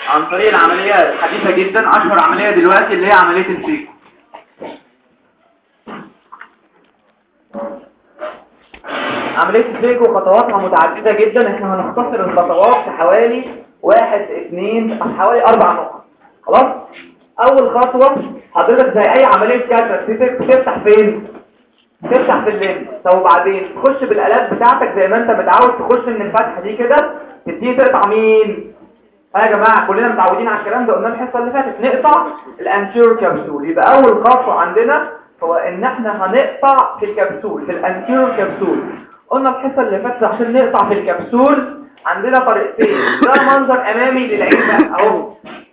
عن طريق العملية الحديثة جدا اشهر عملية دلوقتي اللي هي عملية الفيكو عملية الفيكو خطواتها متعددة جدا احنا هنختصر الخطوات في حوالي واحد اتنين حوالي اربع نقط خلاص اول خطوة حضرتك زي اي عملية كاترك تفتح فين تفتح في الليمب طب وبعدين تخش بالالات بتاعتك زي ما انت متعود تخش من الفتحة دي كده تبتدي تقطع مين ها يا جماعة كلنا متعودين على الكلام ده قلنا الحصة اللي فاتت نقطع الانتيرور كبسول يبقى اول خطوة عندنا هو ان احنا هنقطع في الكبسول في الانتيرور كبسول قلنا الحصة اللي فاتت عشان نقطع في الكبسول عندنا طريقتين ده منظر امامي للعين بقى اهو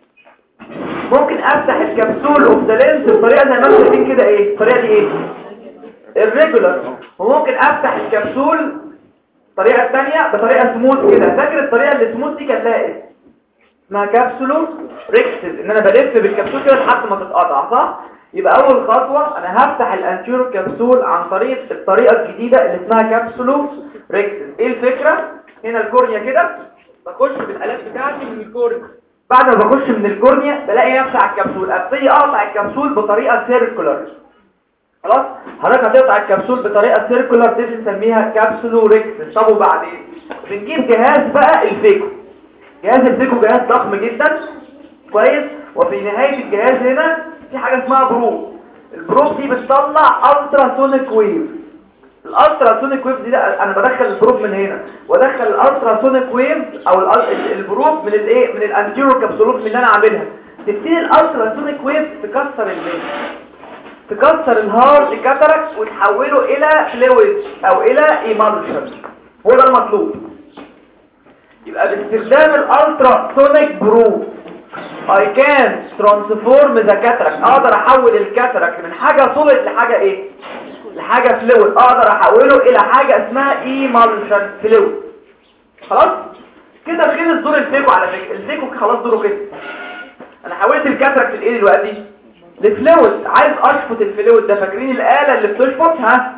ممكن افتح الكبسول اوف ذا لينس بطريقه زي ما انتم شايفين كده ايه الطريقه دي ايه الريجولار وممكن افتح الكبسول الطريقه الثانيه بطريقه سموث كده فاكر الطريقه اللي سموث دي كانت لها ايه اسمها كابسولو ريكسز ان انا بلف بالكبسول كده لحد ما تتقطع صح يبقى اول خطوه انا هفتح الانتيرو كبسول عن طريق الطريقه الجديده اللي اسمها كابسولو ريكسز ايه الفكره هنا الكورنيا كده بخش بالالات بتاعتي من الكورنيا بعد ما بخش من الكورنيا بلاقي نفسي على الكبسول ابتدي اقطع الكبسول بطريقه سيركولار خلاص حضرتك هتقطع الكبسول بطريقه سيركولار دي بنسميها كابسولو ريكسز طب وبعدين بنجيب جهاز بقى الفيكو جهاز الفيكو جهاز ضخم جدا كويس وفي نهايه الجهاز هنا في حاجه اسمها بروب البروب دي بتطلع الترا سونيك ويف الالترا سونيك ويف دي ده انا بدخل البروب من هنا وادخل الالترا سونيك ويف او ال- البروب من الايه من الانتيرو كابسولوت اللي انا عاملها تبتدي الالترا سونيك ويف تكسر الليل تكسر الهارد كاتاراكت وتحوله الى فلويد او الى ايمالشن هو ده المطلوب يبقى باستخدام الالترا سونيك بروب I can transform the cataract اقدر احول الكاتاراكت من حاجة صلت لحاجة ايه لحاجة فلويد اقدر احوله الى حاجة اسمها ايمالشن فلويد خلاص كده خلص دور الفيكو على فكرة الفيكو خلاص دوره كده انا حولت الكاتراكت لايه دلوقتي لفلويد عايز اشفط الفلويد ده فاكرين الآلة اللي بتشفط ها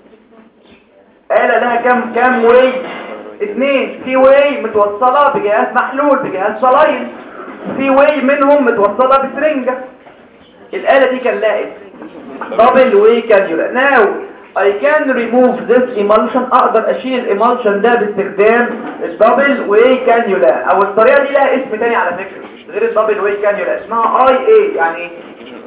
آلة لها كام كام واي اتنين في واي متوصلة بجهاز محلول بجهاز صلاين في واي منهم متوصلة بسرنجة الآلة دي كان لها دبل واي كانيولا ناو I can remove this emulsion اقدر اشيل الامالشن ده باستخدام الدبل واي كانيولا او الطريقة دي لها اسم تاني على فكرة غير الدبل واي كانيولا اسمها اي اي يعني ايه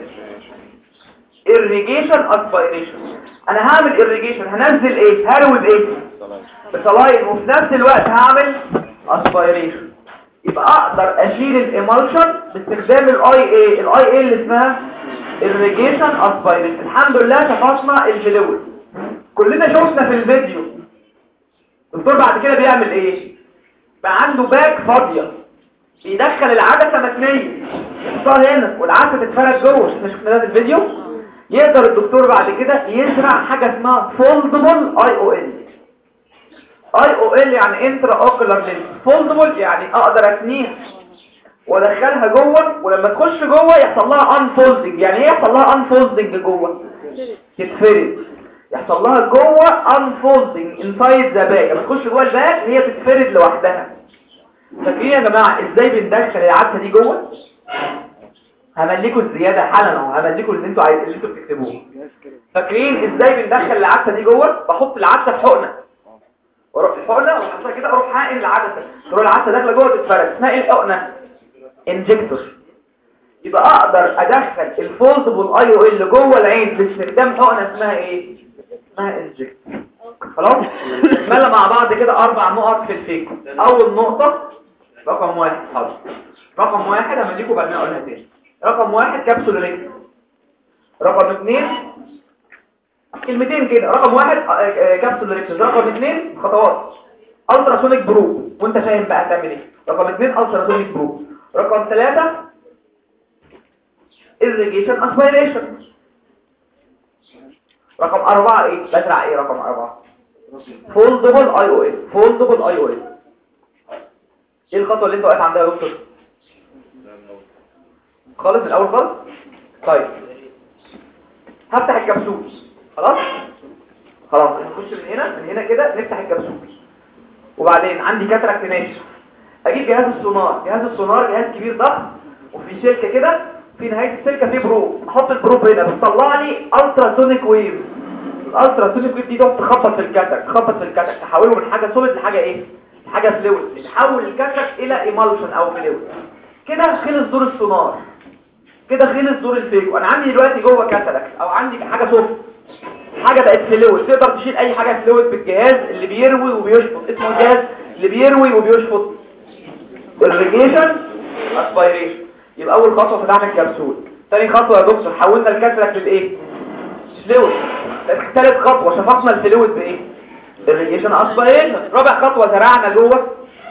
irrigation aspiration انا هعمل irrigation هنزل ايه هروي بايه بصلاين وفي نفس الوقت هعمل aspiration يبقى اقدر اشيل الامالشن باستخدام الاي اي الاي اي اللي اسمها irrigation aspiration الحمد لله شفطنا الفلويد كلنا شفنا في الفيديو الدكتور بعد كده بيعمل ايه بقى عنده باك فاضيه بيدخل العدسه متنيه يحطها هنا والعدسه تتفرج جوه احنا شفنا ده في الفيديو يقدر الدكتور بعد كده يزرع حاجة اسمها foldable IOL IOL يعني انترا اوكولار لينس foldable يعني اقدر اتنيها وادخلها جوه ولما تخش جوه يحصل لها unfolding يعني ايه يحصل لها unfolding جوه تتفرد يحصل لها جوه unfolding inside the bag لما تخش جوه الباك هي تتفرد لوحدها فاكرين يا جماعه ازاي بندخل العدسه دي جوه همليكوا الزيادة حالا اهو همليكوا اللي انتوا عايزين اللي انتوا بتكتبوه فاكرين ازاي بندخل العدسة دي جوه بحط العدسة في حقنة واروح في الحقنة واحطها كده اروح حاقن العدسة تروح العدسة داخله جوه تتفرد اسمها ايه الحقنة انجكتور يبقى اقدر ادخل الفولدبل اي او اللي جوه العين باستخدام حقنة اسمها ايه اسمها انجكتور خلاص نكمل مع بعض كده اربع نقط في الفيكو اول نقطة رقم واحد حاضر رقم واحد همليكوا بعدين اقولها تاني رقم واحد كبسول ريكس رقم اثنين كلمتين كده رقم واحد كبسول ريكس رقم اثنين خطوات التراسونيك بروب وانت فاهم بقى هتعمل ايه رقم اثنين التراسونيك بروب رقم ثلاثة irrigation aspiration رقم أربعة ايه بزرع ايه رقم أربعة foldable IOL foldable IOL ايه الخطوة اللي انت واقف عندها يا دكتور خالص من الاول خالص طيب هفتح الكبسول خلاص خلاص نخش من هنا من هنا كده نفتح الكبسول وبعدين عندي كاتراكت ناشف اجيب جهاز السونار جهاز السونار جهاز كبير ضخم وفي سلكه كده في نهايه السلكه في بروب احط البروب هنا بتطلع لي الترا سونيك ويف الالترا سونيك ويف دي تقعد تخبط في الكاتك تخبط في الكاتك تحوله من حاجه سوليد لحاجه ايه حاجه فلويد تحول الكاتك الى ايمالشن او فلويد كده خلص دور السونار كده خلص دور الفيجو انا عندي دلوقتي جوه كاتاراكت او عندي حاجه سوفت حاجه بقت فلويد تقدر تشيل اي حاجه فلويد بالجهاز اللي بيروي وبيشفط اسمه الجهاز اللي بيروي وبيشفط الريجيشن اسبيريشن يبقى اول خطوه فتحنا الكبسول ثاني خطوه يا دكتور حولنا الكاتاراكت لايه فلويد ثالث خطوه شفطنا الفلويد بايه الريجيشن اسبيريشن رابع خطوه زرعنا جوه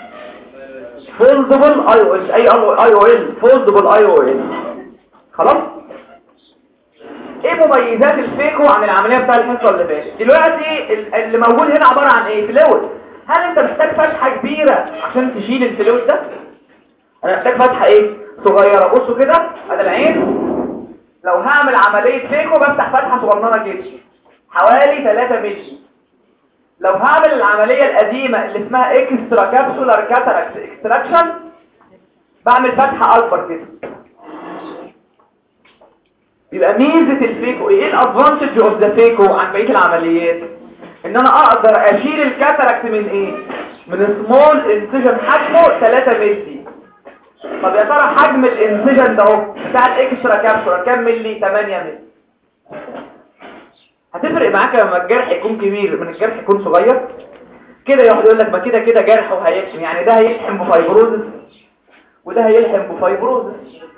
فولدبل اي او ال اي اي او ال فولدبل اي او ال خلاص ايه مميزات الفيكو عن العمليه بتاع الحصه اللي فاتت دلوقتي ال- اللي موجود هنا عباره عن ايه فلويد هل انت محتاج فتحه كبيره عشان تشيل الفلويد ده انا محتاج فتحه ايه صغيره بصوا كده ادي العين لو هعمل عمليه فيكو بفتح فتحه صغننه كده حوالي 3 مللي لو هعمل العمليه القديمه اللي اسمها اكسترا كابسولار كاتاراكت اكستراكشن بعمل فتحه اكبر كده يبقى ميزة الفيكو ايه الادفانتج اوف ذا فيكو عن بقية العمليات ان انا اقدر اشيل الكاتاراكت من ايه من سمول انسيجن حجمه 3 مللي طب يا ترى حجم الانسيجن ده اهو بتاع الاكسترا كابسولار كام مللي 8 مللي هتفرق معاك لما الجرح يكون كبير من الجرح يكون صغير كده يقعد يقول لك ما كده كده جرحه هيلحم يعني ده هيلحم بفايبروزس وده هيلحم بفايبروزس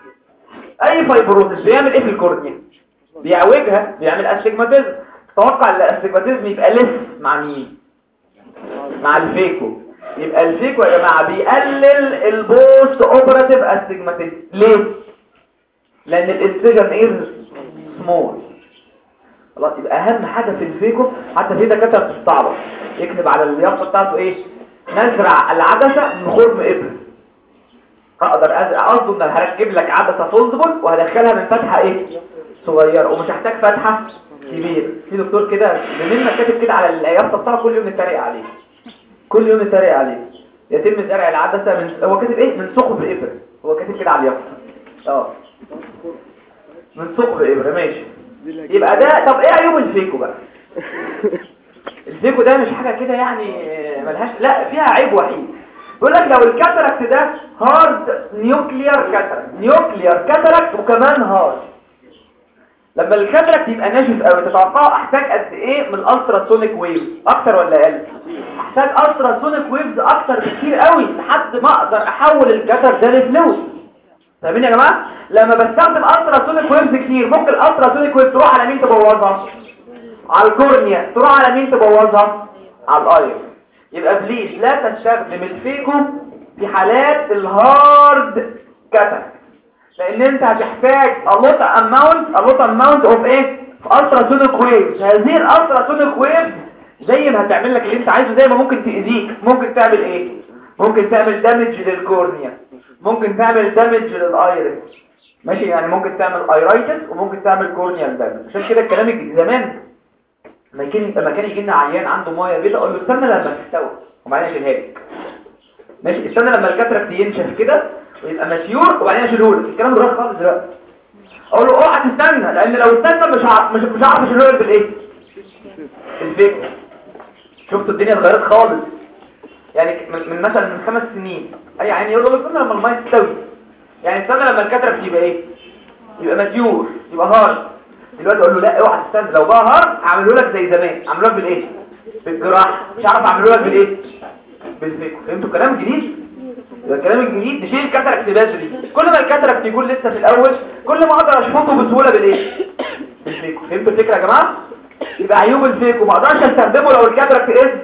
اي فايبروزس بيعمل ايه في الكورنيا بيعوجها بيعمل استجماتيزم تتوقع ان الاستجماتيزم يبقى لف مع مين مع الفيكو يبقى الفيكو يا جماعه بيقلل البوست اوبراتيف استجماتيزم ليه لان الانسجن ايه سمول خلاص يبقى اهم حاجه في الفيكو حتى في دكاتره بتستعبط يكتب على اليافطه بتاعته ايه نزرع العدسه من خرم ابر اقدر ازرع قصده ان انا هركب لك عدسه فولدبل وهدخلها من فتحه ايه صغيره ومش هحتاج فتحه كبيره في دكتور كده مننا كاتب كده على اليافطه بتاعه كل يوم نتريق عليه كل يوم نتريق عليه يتم زرع العدسه من هو كاتب ايه من ثقب ابر هو كاتب كده على اليافطه اه من ثقب ابر ماشي يبقى ده طب ايه عيوب الفيكو بقى الفيكو ده مش حاجه كده يعني ملهاش لا فيها عيب وحيد بيقول لك لو الكاتاراكت ده هارد نيوكليار كاتاراكت نيوكليار كاتاراكت وكمان هارد لما الكاتاراكت يبقى ناشف قوي تتوقع احتاج قد ايه من الالترا سونيك ويفز اكتر ولا اقل احتاج الترا سونيك ويفز اكتر بكتير قوي لحد ما اقدر احول الكاتاراكت ده لفلويد فاهمين يا جماعه لما بستخدم الترا سونيك ويفز كتير ممكن الالترا سونيك ويفز تروح على مين تبوظها على الكورنيا تروح على مين تبوظها على الاير يبقى بليز لا تستخدم الفيكو في حالات الهارد كاتاراكت لان انت هتحتاج a lot amount a lot amount of ايه ultrasonic waves هذه الالتراسونيك ويف زي ما هتعمل لك اللي انت عايزه زي ما ممكن تأذيك ممكن تعمل ايه ممكن تعمل دامج للكورنيا ممكن تعمل دامج للايرس ماشي يعني ممكن تعمل ايرايتس وممكن تعمل كورنيال دامج عشان كده الكلام الجديد زمان لما كان لما كان يجي لنا عيان عنده ميه بيضاء اقول له استنى لما تستوي وبعدين اشيلها لك ماشي استنى لما الكاتراكت ينشف كده ويبقى مسيور وبعدين اشيله لك الكلام ده خالص دلوقتي اقول له اوعى تستنى لان لو استنى مش هعرف مش مش هعرف اشيله لك بالايه بالفكر شفتوا الدنيا اتغيرت خالص يعني من, من مثلا من خمس سنين اي عين يقول له استنى لما الميه تستوي يعني استنى لما الكاتراكت يبقى ايه يبقى مسيور يبقى هارد دلوقتي اقول له لا اوعى تستنى لو بقى هارد هعمله لك زي زمان اعمله لك بالايه بالجراحه مش عارف اعمله لك بالايه بالفيكو فهمتوا الكلام الجديد يبقى الكلام الجديد نشيل الكاتراكت بدري كل ما الكاتراكت يكون لسه في الاول كل ما اقدر اشفطه بسهوله بالايه بالفيكو فهمتوا الفكره يا جماعه يبقى عيوب الفيكو ما اقدرش استخدمه لو الكاتراكت ايه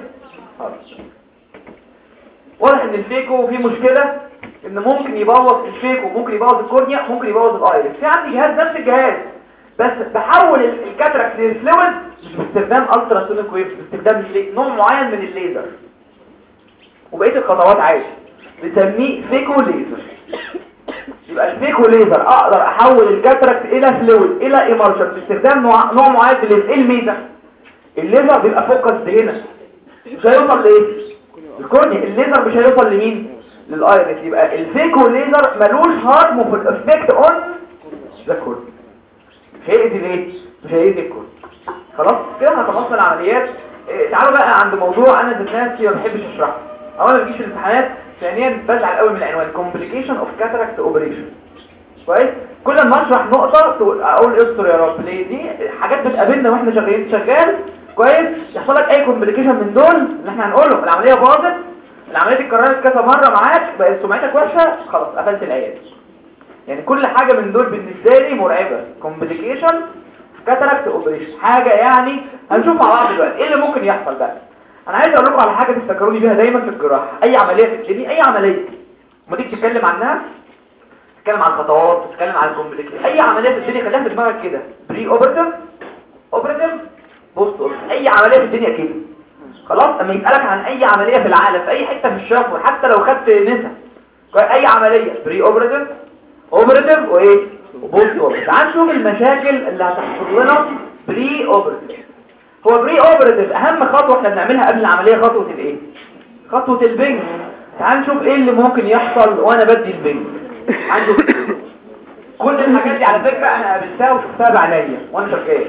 واضح ان الفيكو فيه مشكله ان ممكن يبوظ الفيكو ممكن يبوظ الكورنيا ممكن يبوظ الايرس في عندي جهاز نفس الجهاز بس بحول الكاتراكت للفلويد مش باستخدام الترا سونيك ويف باستخدام نوع معين من الليزر وبقيه الخطوات عادي بنسميه فيكو ليزر يبقى الفيكو ليزر اقدر احول الكاتراكت الى فلويد الى ايمرجن باستخدام نوع, نوع معين من الليزر ايه الميزه الليزر بيبقى فوكس هنا مش هيوصل لايه الكورنيا الليزر مش هيوصل لمين للايرس يبقى الفيكو ليزر ملوش هارمفول افكت اون ذا كورد مش هيأذي الايه مش هيأذي الكورد خلاص كده احنا خلصنا العمليات إيه، تعالوا بقى عند موضوع انا ذات نفسي ما بحبش اشرحه اولا ما بيجيش الامتحانات ثانيا بزعل قوي من العنوان complication of cataract operation كويس كل ما اشرح نقطة تقول- اقول استر يا رب ليه دي حاجات بتقابلنا واحنا شغالين شغال كويس يحصل لك اي كومبليكيشن من دول اللي احنا هنقولهم العملية باظت العملية دي اتكررت كذا مرة معاك بقت سمعتك وحشة خلاص قفلت العيادة يعني كل حاجة من دول بالنسبة لي مرعبة كومبليكيشن كاتاراكت اوبريشن حاجة يعني هنشوف مع بعض دلوقتي ايه اللي ممكن يحصل بقى انا عايز اقول لكم على حاجة تفتكروني بيها دايما في الجراحة اي عملية في الدنيا اي عملية ما تيجي تتكلم عنها تتكلم عن الخطوات تتكلم عن الكومبليكيشن اي عملية في الدنيا خليها في دماغك كده بري اوبرتيف اوبرتيف بوست اوبرتيف اي عملية في الدنيا كده خلاص اما يسألك عن اي عملية في العالم في اي حتة في الشفوي حتى لو خدت نسا اي عملية بري اوبرتيف اوبرتيف وايه وبوست اوبرتيف تعال نشوف المشاكل اللي هتحصل لنا بري اوبرتيف هو بري اوبرتيف اهم خطوة احنا بنعملها قبل العملية خطوة الايه خطوة البنج تعال نشوف ايه اللي ممكن يحصل وانا بدي البنج عنده كل الحاجات دي على فكرة انا قابلتها وشفتها بعينيا وانا شغال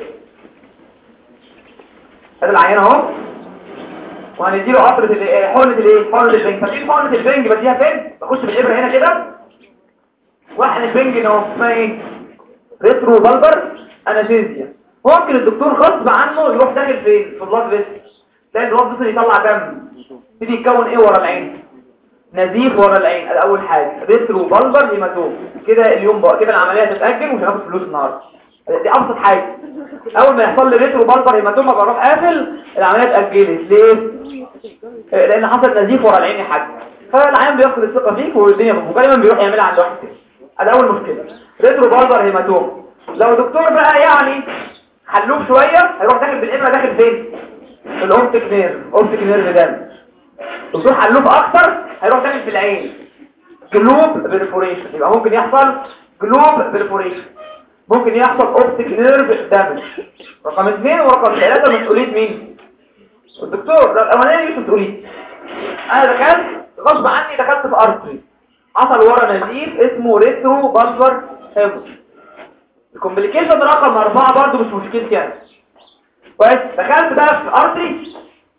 هذا العيان اهو وهنديله قطرة ال- حقنة الايه حقنة البنج فاكرين حقنة البنج بديها فين بخش بالابره هنا كده واحد البنج اهو اسمها ايه ريترو بلبر انستيزيا ممكن الدكتور غصب عنه يروح داخل فين في البلاد فيسل تلاقي البلاد فيسل يطلع دم يبتدي يتكون ايه ورا العين نزيف ورا العين ده اول حاجه ريترو بلبر هيماتوم كده اليوم بقى كده العمليه هتتاجل ومش هناخد فلوس النهارده دي ابسط حاجه اول ما يحصل لي ريترو بلبر هيماتوم بروح قافل العمليه اتاجلت ليه آه، لان حصل نزيف ورا العين يا حاج فالعيان بيفقد الثقه فيك والدنيا غالبا بيروح يعملها عند واحد تاني ادي اول مشكله ريترو بلبر هيماتوم لو دكتور بقى يعني حلوف شويه هيروح داخل بالابره داخل فين في الاوبتيك نيرف اوبتيك نيرف ده دكتور حلوف اكتر هيروح داخل في العين جلوب برفوريشن يبقى ممكن يحصل جلوب برفوريشن ممكن يحصل اوبتيك نيرف دامج رقم اثنين ورقم ثلاثة مسؤولية مين الدكتور لو الاولاني مش مسؤولية انا دخلت غصب عني دخلت في ارتري حصل ورا نزيف اسمه ريترو بلفر هيموس الكومبليكيشن رقم اربعة برضو مش مشكلتي انا كويس دخلت بقى في ارتري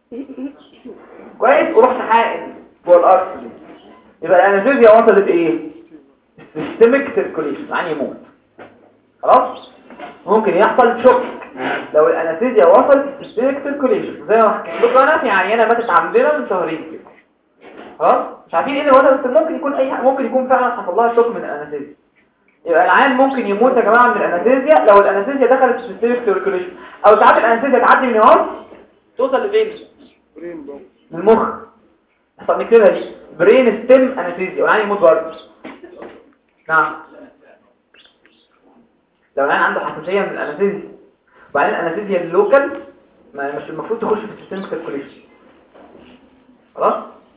كويس ورحت حائل جوه الارتري يبقى الانستيزيا وصلت ايه سيستميك سيركوليشن يعني يموت خلاص ممكن يحصل شوك لو الانستيزيا وصلت سيستميك سيركوليشن زي ما حكيت لكم انا في عيانه ماتت عندنا من شهرين كده خلاص مش عارفين ايه اللي وصل بس ممكن يكون اي ممكن يكون فعلا حصل لها شوك من الانستيزيا يبقى العيان ممكن يموت يا جماعه من الانستيزيا لو الانستيزيا دخلت في سيستميك سيركوليشن او ساعات الانستيزيا تعدي من هون توصل لفين من المخ طب نكتبها دي برين ستيم انستيزيا والعيان يموت برضه نعم لو العيان عنده حساسيه من الانستيزيا وبعدين الانستيزيا اللوكال ما مش المفروض تخش في السيستم سيركوليشن خلاص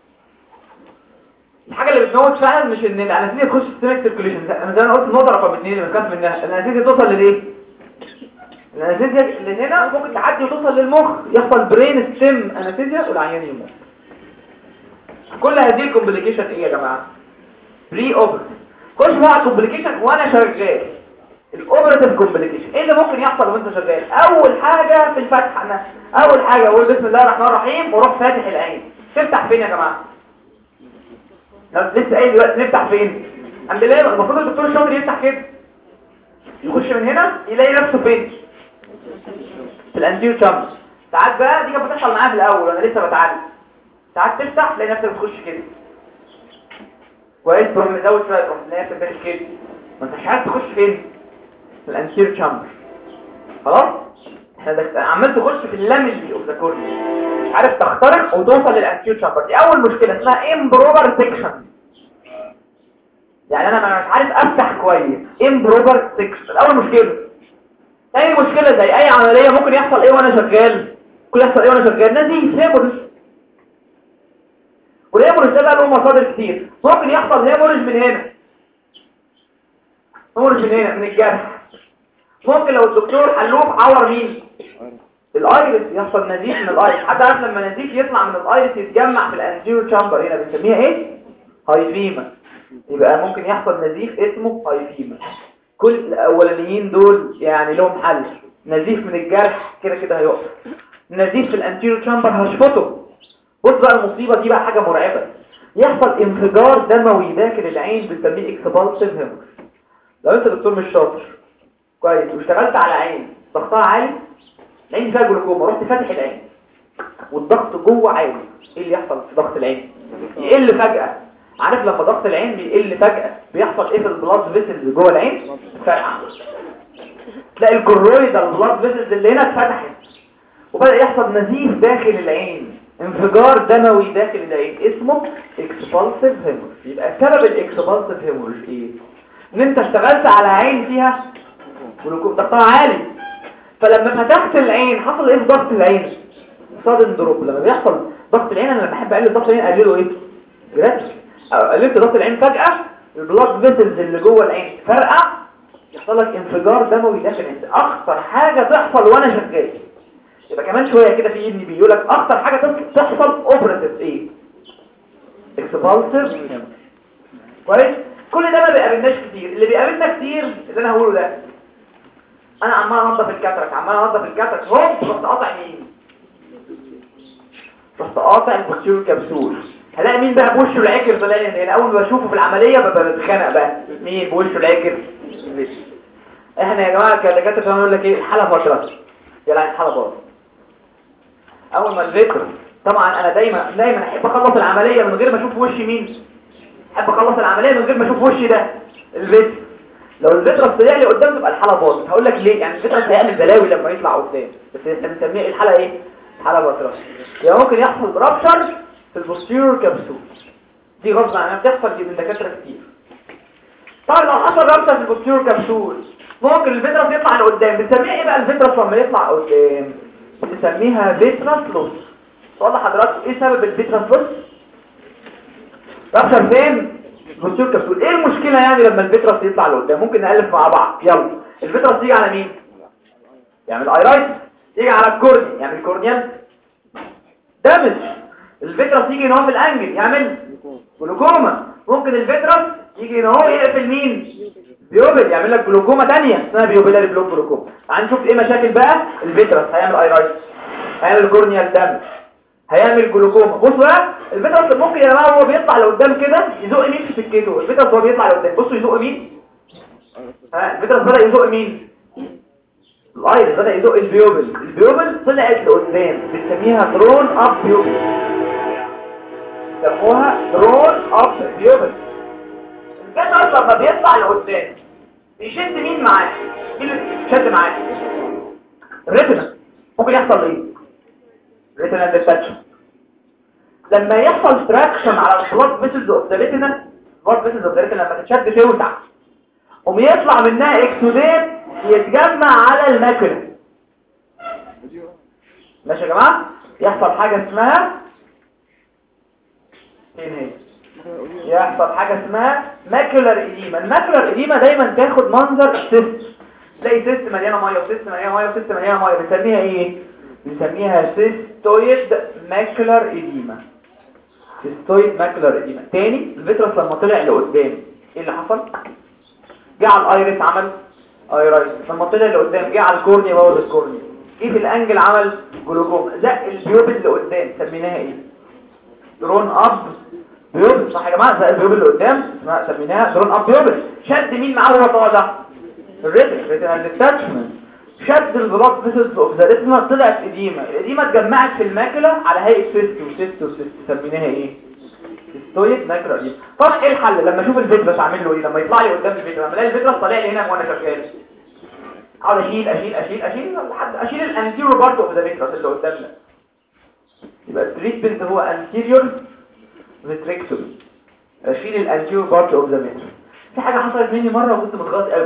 الحاجه اللي بتموت فعلا مش ان الانستيزيا تخش في السيستم سيركوليشن انا زي ما قلت النقطه رقم 2 اللي بنخاف منها الانستيزيا توصل للايه الانستيزيا اللي هنا ممكن تعدي وتوصل للمخ يحصل برين ستيم انستيزيا والعيان يموت كل هذه الكومبليكيشن ايه يا جماعه بري اوبر خش بقى على الكومبليكيشن وانا شغال الاوبراتيف كومبليكيشن ايه اللي ممكن يحصل وانت شغال اول حاجه في الفتح انا اول حاجه اقول بسم الله الرحمن الرحيم واروح فاتح العين تفتح فين يا جماعه لو لسه قايل دلوقتي نفتح فين عند الله المفروض الدكتور الشاطر يفتح كده يخش من هنا يلاقي نفسه فين في الانتيريور تشامبر ساعات بقى دي كانت بتحصل معايا في الاول وانا لسه بتعلم ساعات تفتح تلاقي نفسك بتخش كده كويس تروح مزود شويه تروح تلاقي نفسك داخل كده ما انتش عارف تخش فين في الانتيريور تشامبر خلاص احنا دك... عمال تخش في اللامل اوف ذا كورنيا مش عارف تخترق وتوصل للانتيريور تشامبر دي اول مشكله اسمها امبروبر سيكشن يعني انا مش عارف افتح كويس امبروبر سيكشن اول مشكله تاني مشكله زي اي عمليه ممكن يحصل ايه وانا شغال ممكن يحصل ايه وانا شغال نزيف هيموريج والهيموريج ده بقى له مصادر كتير ممكن يحصل هيموريج من هنا هيموريج من هنا من الجرح ممكن لو الدكتور حلوف عور مين الايرس يحصل نزيف من الايرس حتى عارف لما نزيف يطلع من الايرس يتجمع في الانتيريور تشامبر هنا بنسميها ايه هايفيما يبقى ممكن يحصل نزيف اسمه هايفيما كل الاولانيين دول يعني لهم حل نزيف من الجرح كده كده هيقف نزيف في الانتيريور تشامبر هشفطه بص بقى المصيبه دي بقى حاجه مرعبه يحصل انفجار دموي داخل العين بنسميه اكسبالسيف هيمور لو انت دكتور مش شاطر كويس واشتغلت على عين ضغطها عالي العين فيها جلوكوما رحت فاتح العين والضغط جوه عالي ايه اللي يحصل في ضغط العين يقل فجأة عارف لما ضغط العين بيقل فجأة بيحصل ايه في البلاد فيسلز جوه العين فرقع تلاقي الكرويد البلاد فيسلز اللي هنا اتفتحت وبدأ يحصل نزيف داخل العين انفجار دموي داخل العين اسمه اكسبالسيف هيمورج يبقى سبب الاكسبالسيف هيمورج ايه ان انت اشتغلت على عين فيها جلوكوما ضغطها عالي فلما فتحت العين حصل ايه في ضغط العين صادن دروب لما بيحصل ضغط العين انا لما بحب اقلل ضغط العين اقلله ايه جراتش قللت ضغط العين فجأة البلاد فيسلز اللي جوه العين فرقع يحصل لك انفجار دموي داخل العين اخطر حاجة تحصل وانا شغال يبقى كمان شوية كده في ابني بيقول لك اخطر حاجة تحصل اوبراتيف ايه اكسبالسيف كويس كل ده ما بيقابلناش كتير اللي بيقابلنا كتير اللي انا هقوله ده انا عمال انضف الكاترك عمال انضف الكاترك هوب رحت قاطع مين رحت قاطع البوستيريور كبسول هلاقي مين بقى بوشه العكر طالع لي هنا اول ما اشوفه في العمليه ببقى بتخانق بقى مين بوشه العكر احنا يا جماعه كدكاتره بنقول لك ايه الحاله فتره يلا الحاله باظ اول ما الفكر طبعا انا دايما دايما احب اخلص العمليه من غير ما اشوف وش مين احب اخلص العمليه من غير ما اشوف وشي ده الفيتر لو الفيترس طلع لي قدام تبقى الحاله باظت هقول لك ليه يعني الفيترس هيعمل بلاوي لما يطلع قدام بس احنا بنسميها الحاله ايه الحاله باظت يعني ممكن يحصل رابشر في البوستيرور كبسول دي غصب عنها بتحصل دي من دكاتره كتير طبعا لو حصل رابشر في البوستيرور كبسول ممكن الفيترس يطلع لقدام بنسميها ايه بقى الفيترس لما يطلع قدام بنسميها فيترس لوس سؤال لحضراتكم ايه سبب الفيترس لوس رابشر فين البوستيرور كبسول ايه المشكله يعني لما الفيترس يطلع لقدام ممكن نالف مع بعض يلا الفيترس يجي على مين يعمل ايرايت يجي على الكورنيا يعمل كورنيال دامج الفيترس يجي ان هو في الانجل يعمل جلوكوما ممكن الفيترس يجي ان هو يقفل مين بيوبل يعمل لك جلوكوما ثانيه اسمها بيوبيلاري بلوك جلوكوما هنشوف ايه مشاكل بقى الفيترس هيعمل ايرايت هيعمل كورنيال دامج هيعمل جلوكوما بص بقى الفيترس ممكن يا جماعه هو بيطلع لقدام كده يزق مين في سكته الفيترس هو بيطلع لقدام بصوا يزق مين ها الفيترس بدا يزق مين الايرس بدا يزق البيوبل البيوبل طلعت لقدام بنسميها درون اب بيوبل سموها درون اب بيوبل الفيترس لما بيطلع لقدام بيشد مين معاه مين اللي بيشد معاه الريتنا ممكن يحصل ايه ريتنا ديتاتشن لما يحصل تراكشن على البلاد فيسلز اوف ذا ريتنا البلاد فيسلز اوف ذا ريتنا لما تتشد توسع قوم يطلع منها اكسودات يتجمع على الماكله ماشي يا جماعه يحصل حاجه اسمها فين هي يحصل حاجه اسمها ماكولار اديما الماكولار اديما دايما تاخد منظر سيست تلاقي سيست مليانه ميه وسيست مليانه ميه وسيست مليانه ميه بنسميها ايه بنسميها سيستويد ماكولار اديما سيستويد ماكولار اديما تاني الفيترس لما طلع لقدام ايه اللي حصل جه على الايرس عمل ايرايس لما طلع لقدام جه على الكورنيا بوظ الكورنيا جه في الانجل عمل جلوكوما زق البيوبل لقدام سميناها ايه درون اب بيوبل صح يا جماعه زق البيوبل لقدام اسمها سميناها درون اب بيوبل شد مين معاه وهو طالع الريتن ريتن ديتاتشمنت شد البلاد فيسلز اوف ذا ريتنا طلعت اديمه الاديمه اتجمعت في الماكله على هيئه سيست وسيست وسيست سميناها ايه ستويك ماكرو اديمه طب ايه الحل لما اشوف الفيترس اعمل له ايه لما يطلع لي قدام الفيترس لما الاقي الفيترس طالع لي هنا وانا شغال اقعد اشيل اشيل اشيل اشيل لحد اشيل الانتيريور بارت اوف ذا فيترس اللي قدامنا يبقى التريتمنت هو انتيريور فيتريكتومي اشيل الانتيريور بارت اوف ذا فيترس في حاجه حصلت مني مره وكنت متغاظ قوي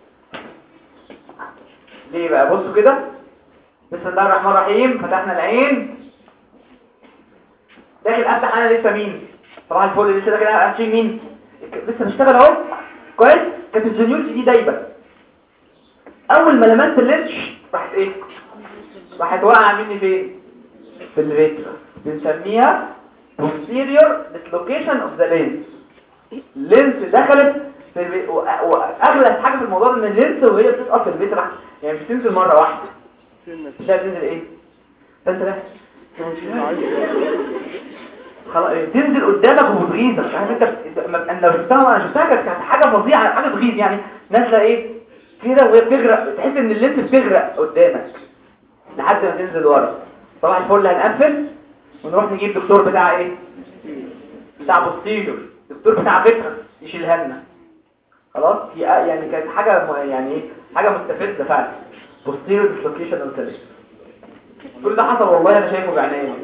ليه بقى بصوا كده بسم الله الرحمن الرحيم فتحنا العين داخل افتح انا لسه مين طبعا الفول لسه ده كده هشيل مين لسه بشتغل اهو كويس كانت الجنيوتي دي دايبه اول ما لمست اللينش راحت ايه راحت واقعه مني فين في الفيترا بنسميها posterior dislocation of the lens اللينس دخلت في البي... وأ- واغلى حاجه في الموضوع ان اللينس وهي بتسقط في البيت راح يعني مش تنزل مره واحده مش عارف تنزل ايه فانت لا خلاص إيه، تنزل قدامك وبتغيظك عارف انت إنت- ما- انا لو شفتها انا شفتها كانت كانت حاجه فظيعه حاجه تغيظ يعني نازله ايه كده وهي بتغرق تحس ان اللينس بتغرق قدامك لحد ما تنزل ورا طبعا الفل هنقفل ونروح نجيب دكتور بتاع ايه بتاع بوستيريور دكتور بتاع فكره يشيلها لنا خلاص هي يعني كانت حاجه م- يعني ايه حاجه مستفزه فعلا بوستيريور ديسلوكيشن اوتيليشن كل ده حصل والله انا شايفه بعينيا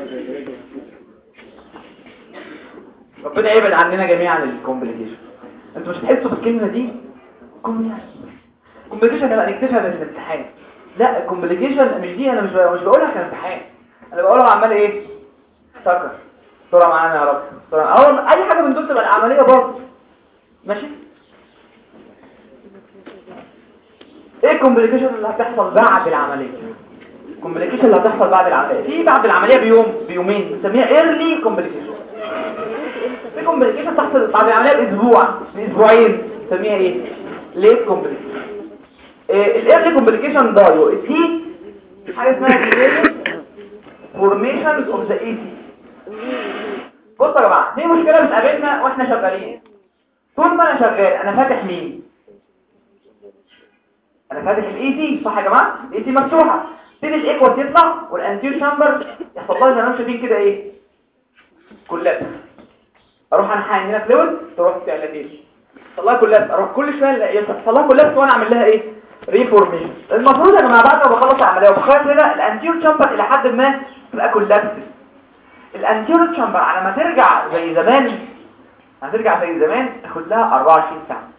ربنا يبعد عننا جميعا الكومبليكيشن انتوا مش هتحسوا بالكلمه دي كومبليكيشن نبقى نكتشفها في الامتحان لا الكومبليكيشن مش دي انا مش ب- مش بقولها كامتحان انا بقولها عمال ايه سكر بسرعه معانا يا رب بسرعه اول اي حاجه من دول تبقى العمليه برضه ماشي ايه الكومبليكيشن اللي هتحصل بعد العمليه الكومبليكيشن اللي هتحصل بعد العمليه في بعد العمليه بيوم بيومين بنسميها ايرلي كومبليكيشن في كومبليكيشن تحصل بعد العمليه باسبوع باسبوعين بنسميها ايه ليت كومبليكيشن الايرلي كومبليكيشن دايو دي حاجه اسمها فورميشن اوف ذا اي سي بصوا يا جماعه دي مشكله بتقابلنا واحنا شغالين طول ما انا شغال انا فاتح مين انا فاتح الاي سي صح يا جماعه الاي سي مفتوحه تيجي الايكوال تطلع والانتير شامبر يحصل لها زي ما انتم شايفين كده ايه كلها اروح انا حاجه هنا فلويد تروح تعلتين يحصل لها كلها اروح كل شويه يحصل لها كلها وانا اعمل لها ايه ريفورميشن المفروض يا جماعه بعد ما بخلص العمليه وبخلص هنا الانتير شامبر الى حد ما تبقى كولابس الانتير شامبر على ما ترجع زي زمان هترجع زي زمان تاخد لها 24 ساعه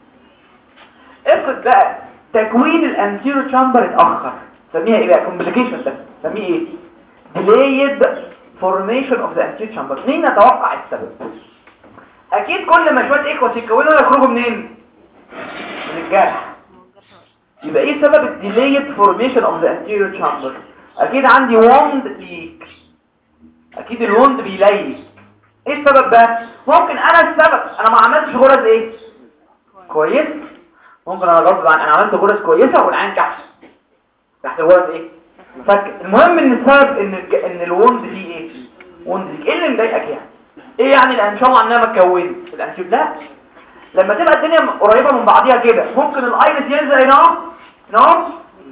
افرض بقى تكوين الانتيرو تشامبر اتاخر نسميها ايه بقى كومبليكيشن ده نسميه ايه delayed formation of the anterior chamber مين نتوقع السبب اكيد كل ما شويه ايكوس يتكونوا يخرجوا منين من الجرح يبقى ايه سبب الديليد فورميشن اوف ذا anterior chamber اكيد عندي ووند ليك اكيد الوند بيليك ايه السبب ده ممكن انا السبب انا ما عملتش غرز ايه كويس ممكن انا غصب عن انا عملت غرز كويسه والعين تحت تحت الغرز ايه فك المهم ان السبب ان الج... ان الوند فيه ايه وند ليك ايه اللي مضايقك يعني ايه يعني لان ان شاء الله انها متكونه الانسيب لا لما تبقى الدنيا قريبه من بعضيها كده ممكن الايرس ينزل هنا هنا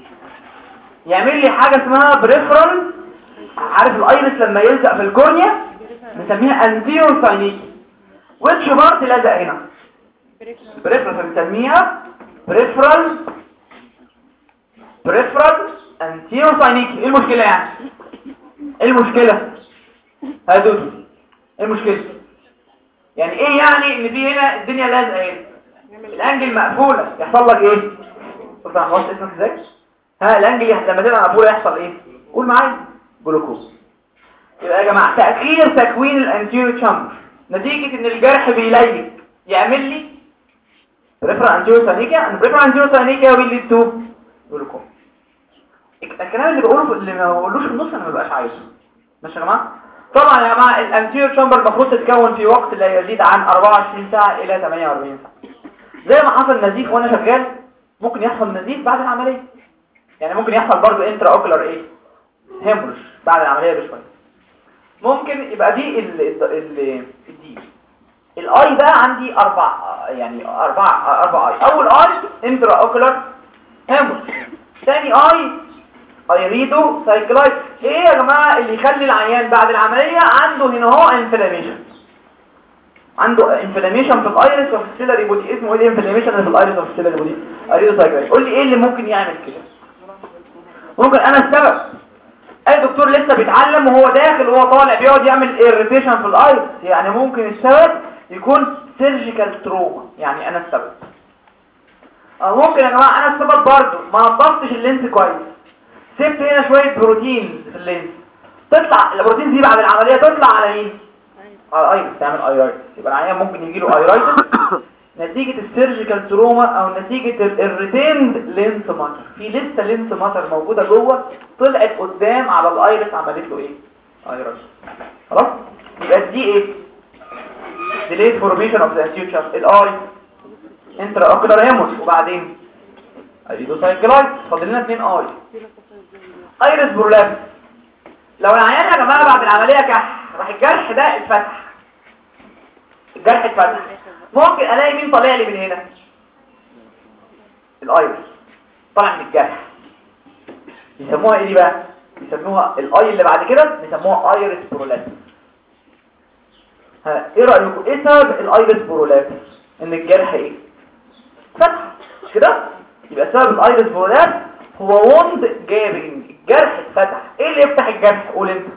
يعمل لي حاجه اسمها بريفرال عارف الايرس لما يلزق في الكورنيا بنسميها انتيرو ساينيك ويتش بارت لزق هنا بريفرال بنسميها بريفرال بريفرال انتيرو ساينيك ايه المشكله يعني ايه المشكله هدوس ايه المشكله يعني ايه يعني ان في هنا الدنيا لازقه هنا الانجل مقفوله يحصل لك ايه طب انا خلاص اسمك ازاي ها الانجل يح- لما تبقى مقفوله يحصل ايه قول معايا جلوكوز يبقى يا جماعه تاخير تكوين الانتيريور تشامبر نتيجه ان الجرح بيليك يعمل لي بريفرال انتيريور سانيكيا ان بريفرال انتيريور سانيكيا ويل ليد تو جلوكوز الكلام اللي بقوله اللي ما بقولوش في النص انا ما بقاش عايزه ماشي يا جماعه طبعا يا جماعه الانتيريور تشامبر المفروض تتكون في وقت لا يزيد عن 24 ساعه الى 48 ساعه زي ما حصل نزيف وانا شغال ممكن يحصل نزيف بعد العمليه يعني ممكن يحصل برضو انترا اوكولار ايه هيمورش بعد العمليه بشويه ممكن يبقى دي ال ال ال الدي الاي ده عندي اربع يعني اربع اربع اي اول اي انترا اوكولار هيمورش ثاني اي ايريدو سايكلايت ايه يا جماعه اللي يخلي العيان بعد العمليه عنده هنا هو انفلاميشن عنده انفلاميشن في الايرس وفي السيلري بودي اسمه ايه الانفلاميشن اللي في الايرس وفي السيلري بودي ايريدو سايكلايت قول لي ايه اللي ممكن يعمل كده ممكن انا السبب اي دكتور لسه بيتعلم وهو داخل وهو طالع بيقعد يعمل ايريتيشن في الايرس يعني ممكن السبب يكون سيرجيكال تروما يعني انا السبب أو ممكن يا جماعه انا السبب برضه ما نظفتش اللينس كويس سبت هنا شويه بروتين في اللينس تطلع البروتين دي بعد العمليه تطلع على مين على الايرس تعمل ايرايتس يبقى العيان ممكن يجي له ايرايتس نتيجة السيرجيكال تروما او نتيجة الريتيند لينس ماتر في لسه لينس ماتر موجودة جوه طلعت قدام على الايرس عملت له ايه ايرايتس خلاص يبقى دي ايه delayed formation of the anterior chamber الاي انترا اوكولار هيموس وبعدين ايدوسايكلايت فاضل لنا اثنين اي ايرس برولابس لو العيان يا جماعه بعد العمليه كح راح الجرح ده اتفتح الجرح اتفتح ممكن الاقي مين طالع لي من هنا الايرس طالع من الجرح يسموها ايه دي بقى يسموها الاي اللي بعد كده بيسموها ايرس برولابس ها ايه رايكم ايه سبب الايرس برولابس ان الجرح ايه فتح مش كده يبقى سبب الايرس برولابس هو وند جابنج الجرح اتفتح ايه اللي يفتح الجرح قول انت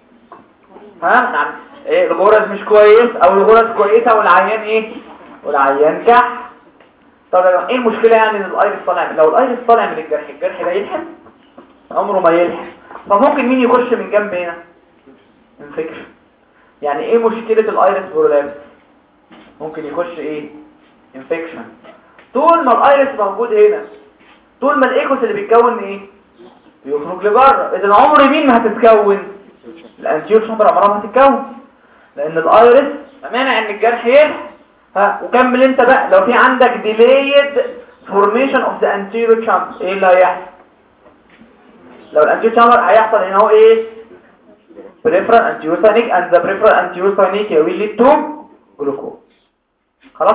ها نعم ايه الغرز مش كويس او الغرز كويسه والعيان ايه والعيان كح طب ايه المشكله يعني ان الايرس طالع لو الايرس طالع من الجرح الجرح ده يلحم عمره ما يلحم فممكن مين يخش من جنب هنا انفكشن يعني ايه مشكله الايرس برولابس ممكن يخش ايه انفكشن طول ما الايرس موجود هنا طول ما الايكوس اللي بيتكون ايه بيخرج لبره اذا عمر مين ما هتتكون الانتيور شامبر عمرها ما هتتكون لان الايرس مانع ان الجرح يلحم ها وكمل انت بقى لو في عندك delayed formation of the anterior chamber ايه اللي هيحصل لو الانتيور chamber هيحصل هنا هو ايه peripheral anterior and the peripheral anterior will lead to glucose خلاص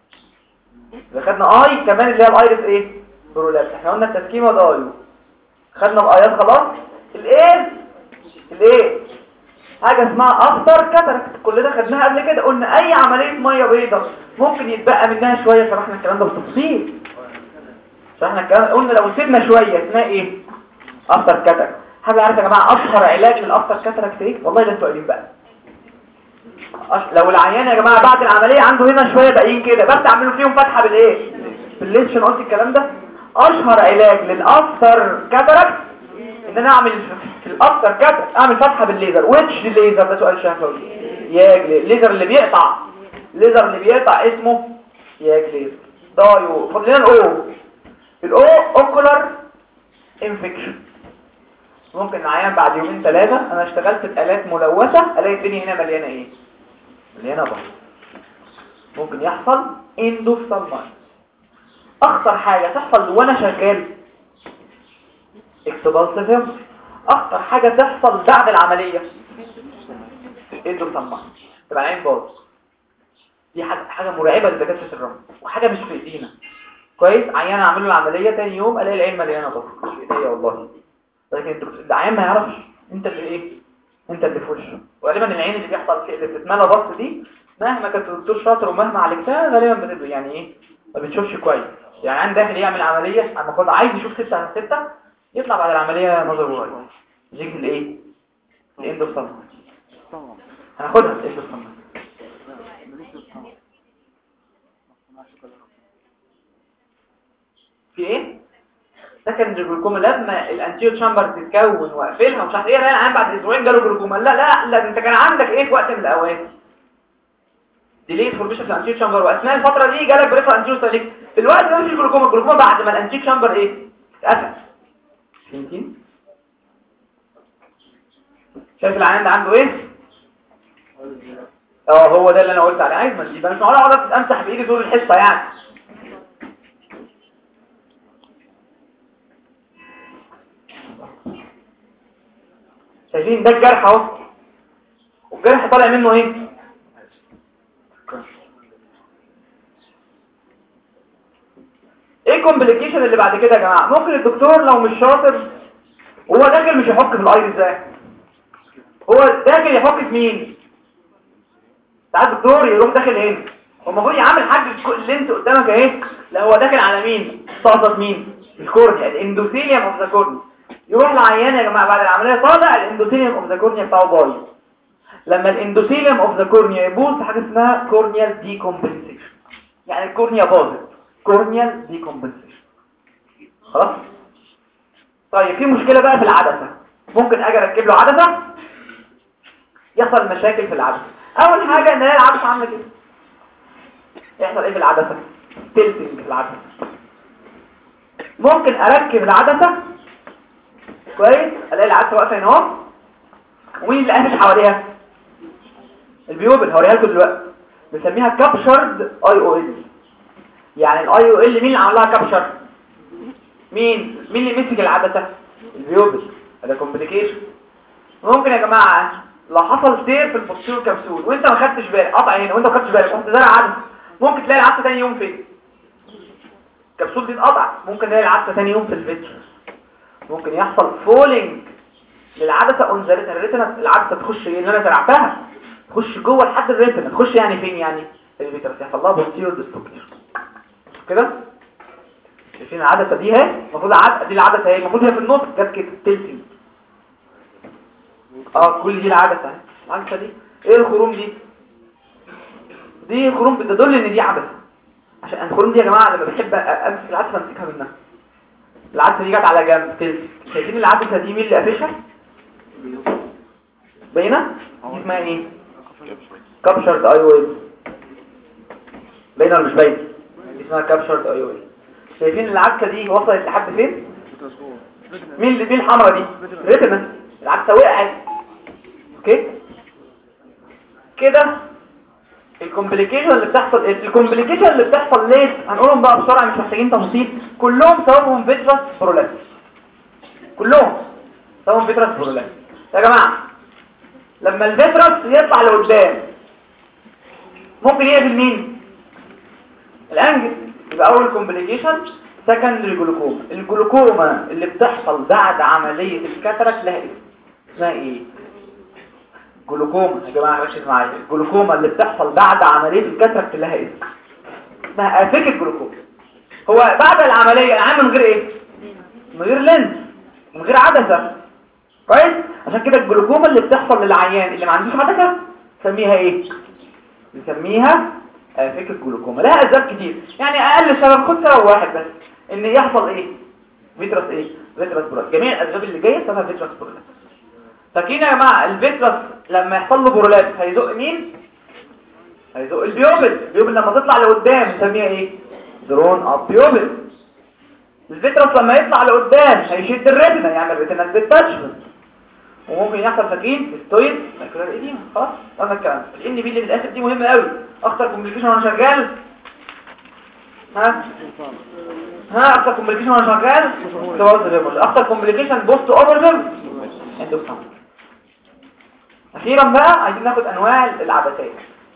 اذا خدنا اي كمان اللي هي الايرس ايه برولابس احنا قلنا التسكيمه ده ايو خدنا الايات خلاص الايه الايه حاجه اسمها افتر كاتاراكت كل ده خدناها قبل كده قلنا اي عمليه ميه بيضاء ممكن يتبقى منها شويه شرحنا الكلام ده بالتفصيل شرحنا الكلام قلنا لو سيبنا شويه اسمها ايه افتر كاتاراكت حاجه عارف يا جماعه اشهر علاج للافتر كاتاراكت ايه والله ده انتوا قايلين بقى أش... لو العيان يا جماعه بعد العمليه عنده هنا شويه باقيين كده بس اعملوا فيهم فتحه بالايه بالليشن قلت الكلام ده اشهر علاج للافتر كاتاراكت ان انا اعمل في الافتر كاتاراكت اعمل فتحه بالليزر ويتش ليزر ده سؤال شهوي ياج الليزر اللي بيقطع الليزر اللي بيقطع اسمه ياج ليزر دايو فاضل لنا الاو الاو اوكولار انفكشن ممكن العيان بعد يومين ثلاثه انا اشتغلت في الات ملوثه الاقي الدنيا هنا مليانه ايه مليانه بحر ممكن يحصل اندوفتالمايت اخطر حاجة تحصل وانا شغال اكتبالسيفم اخطر حاجة تحصل بعد العملية اندوفتالمايت تبقى العين باظ دي حاجة, حاجة مرعبة لدكاترة الرمل وحاجة مش في ايدينا كويس عيان اعمل له العملية تاني يوم الاقي العين مليانة ضغط مش في ايديا والله لكن العيان ما يعرفش انت اللي ايه انت اللي في وشه وغالبا العين اللي بيحصل فيه اللي بتتملى ضغط دي مهما كانت الدكتور شاطر ومهما عالجتها غالبا بتبقى يعني ايه ما بتشوفش كويس يعني عند داخل يعمل عمليه اما كنت عايز يشوف 6 على 6 يطلع بعد العمليه نظر وايد يجي الايه الاندوستالمايت هناخدها الاندوستالمايت في ايه ده كان جلوكوما لما الانتيو تشامبر تتكون واقفلها ومش عارف ايه لا العين بعد اسبوعين جاله جلوكوما لا لا لا انت كان عندك ايه في وقت من الاوقات ديليت فورميشن في الانتيو تشامبر واثناء الفتره دي جالك بريفر انتيو ساليك في الوقت ده مفيش جلوكوما الجلوكوما بعد ما الانتيو تشامبر ايه اتقفل فهمتين شايف العين ده عنده ايه اه هو ده اللي انا قلت عليه عايز ما يبقى مش معقول اقعد امسح بايدي طول الحصه يعني شايفين ده الجرح اهو والجرح طالع منه ايه ايه الكومبليكيشن اللي بعد كده يا جماعه ممكن الدكتور لو مش شاطر هو داخل مش يحك في الايرس ده هو داخل يحك في مين ساعات الدكتور يروح داخل هنا هو المفروض يعمل حاجه اللي انت قدامك اهي لا هو داخل على مين تقصد مين الكورنيا الاندوثيليوم اوف ذا كورنيا يروح لعيان يا جماعه بعد العمليه طالع الاندوثيليوم اوف ذا كورنيا بتاعه بايظ لما الاندوثيليوم اوف ذا كورنيا يبوظ حاجه اسمها كورنيال ديكومبنسيشن يعني الكورنيا باظت كورنيال ديكومبنسيشن خلاص طيب في مشكله بقى في العدسه ممكن اجي اركب له عدسه يحصل مشاكل في العدسه اول حاجه ان هي العدسه عامله كده يحصل ايه في العدسه تلتنج في العدسه ممكن اركب العدسه كويس الاقي العدسه واقفه هنا اهو ومين اللي قافش حواليها البيوبل هوريها لكم دلوقتي بنسميها كابشرد اي او ال يعني الاي او ال مين اللي عملها كابشر مين مين اللي مسك العدسه البيوبل ده كومبليكيشن ممكن يا جماعه لو حصل سير في البوستيريور كبسول وانت ما خدتش بالك قطع هنا وانت ما خدتش بالك رحت زارع عدسه ممكن تلاقي العدسه ثاني يوم فين الكبسول دي اتقطع ممكن تلاقي العدسه ثاني يوم في الفيتر ممكن يحصل فولينج للعدسه اون ذا الريتنا العدسه تخش ايه اللي انا زرعتها تخش جوه لحد الريتنا تخش يعني فين يعني الفيتر يحصل لها بوستيريور ديستوبيا كده شايفين العدسه دي اهي المفروض العدسه دي العدسه اهي المفروض هي في النص جت كده تلتي اه كل دي العدسه اهي العدسه دي ايه الخروم دي دي خروم بتدل ان دي عدسه عشان الخروم دي يا جماعه لما بحب امسك العدسه امسكها منها العدسه دي جت على جنب تلتي شايفين العدسه دي مين اللي قافشها باينه دي اسمها ايه كابشرد اي او ال باينه ولا مش باينه دي اسمها كابشرد اي او ال شايفين العدسه دي وصلت لحد فين مين اللي مين الحمراء دي ريتنا العدسه وقعت اوكي كده الكومبليكيشن اللي بتحصل الكومبليكيشن اللي بتحصل ليه هنقولهم بقى بسرعه مش محتاجين تفاصيل كلهم سببهم فيترس برولات كلهم سببهم فيترس برولات يا جماعه لما الفيترس يطلع لقدام ممكن يقابل مين الانجل يبقى اول كومبليكيشن سكندري جلوكوما الجلوكوما اللي بتحصل بعد عمليه الكاتراك لها اسم اسمها ايه جلوكوما يا جماعه ركز معايا الجلوكوما اللي بتحصل بعد عمليه الكاتراك لها اسم اسمها افيك الجلوكوما هو بعد العمليه العام من غير ايه من غير لينز من غير عدسه كويس عشان كده الجلوكوما اللي بتحصل للعيان اللي ما عندوش عدسه نسميها ايه نسميها افيك الجلوكوما لها اسباب كتير يعني اقل سبب خد سبب واحد بس ان يحصل ايه فيترس ايه فيترس برولات جميع الاسباب اللي جايه سببها فيترس برولات فاكرين يا جماعه الفيترس لما يحصل له برولات هيزق مين هيزق البيوبل البيوبل لما تطلع لقدام نسميها ايه درون اب بيوبل الفيترس لما يطلع لقدام هيشد الريتنا يعمل ريتنال ديتاتشمنت وممكن يحصل فاكرين ستويد ماكولار ايديما خلاص هذا الكلام الان بي اللي بالاسف دي مهمه قوي اخطر كومبليكيشن وانا شغال ها ها اكتر كومبليكيشن وانا شغال توازن اكتر كومبليكيشن بوست اوبرتيف اندوكسام اخيرا بقى عايزين ناخد انواع العدسات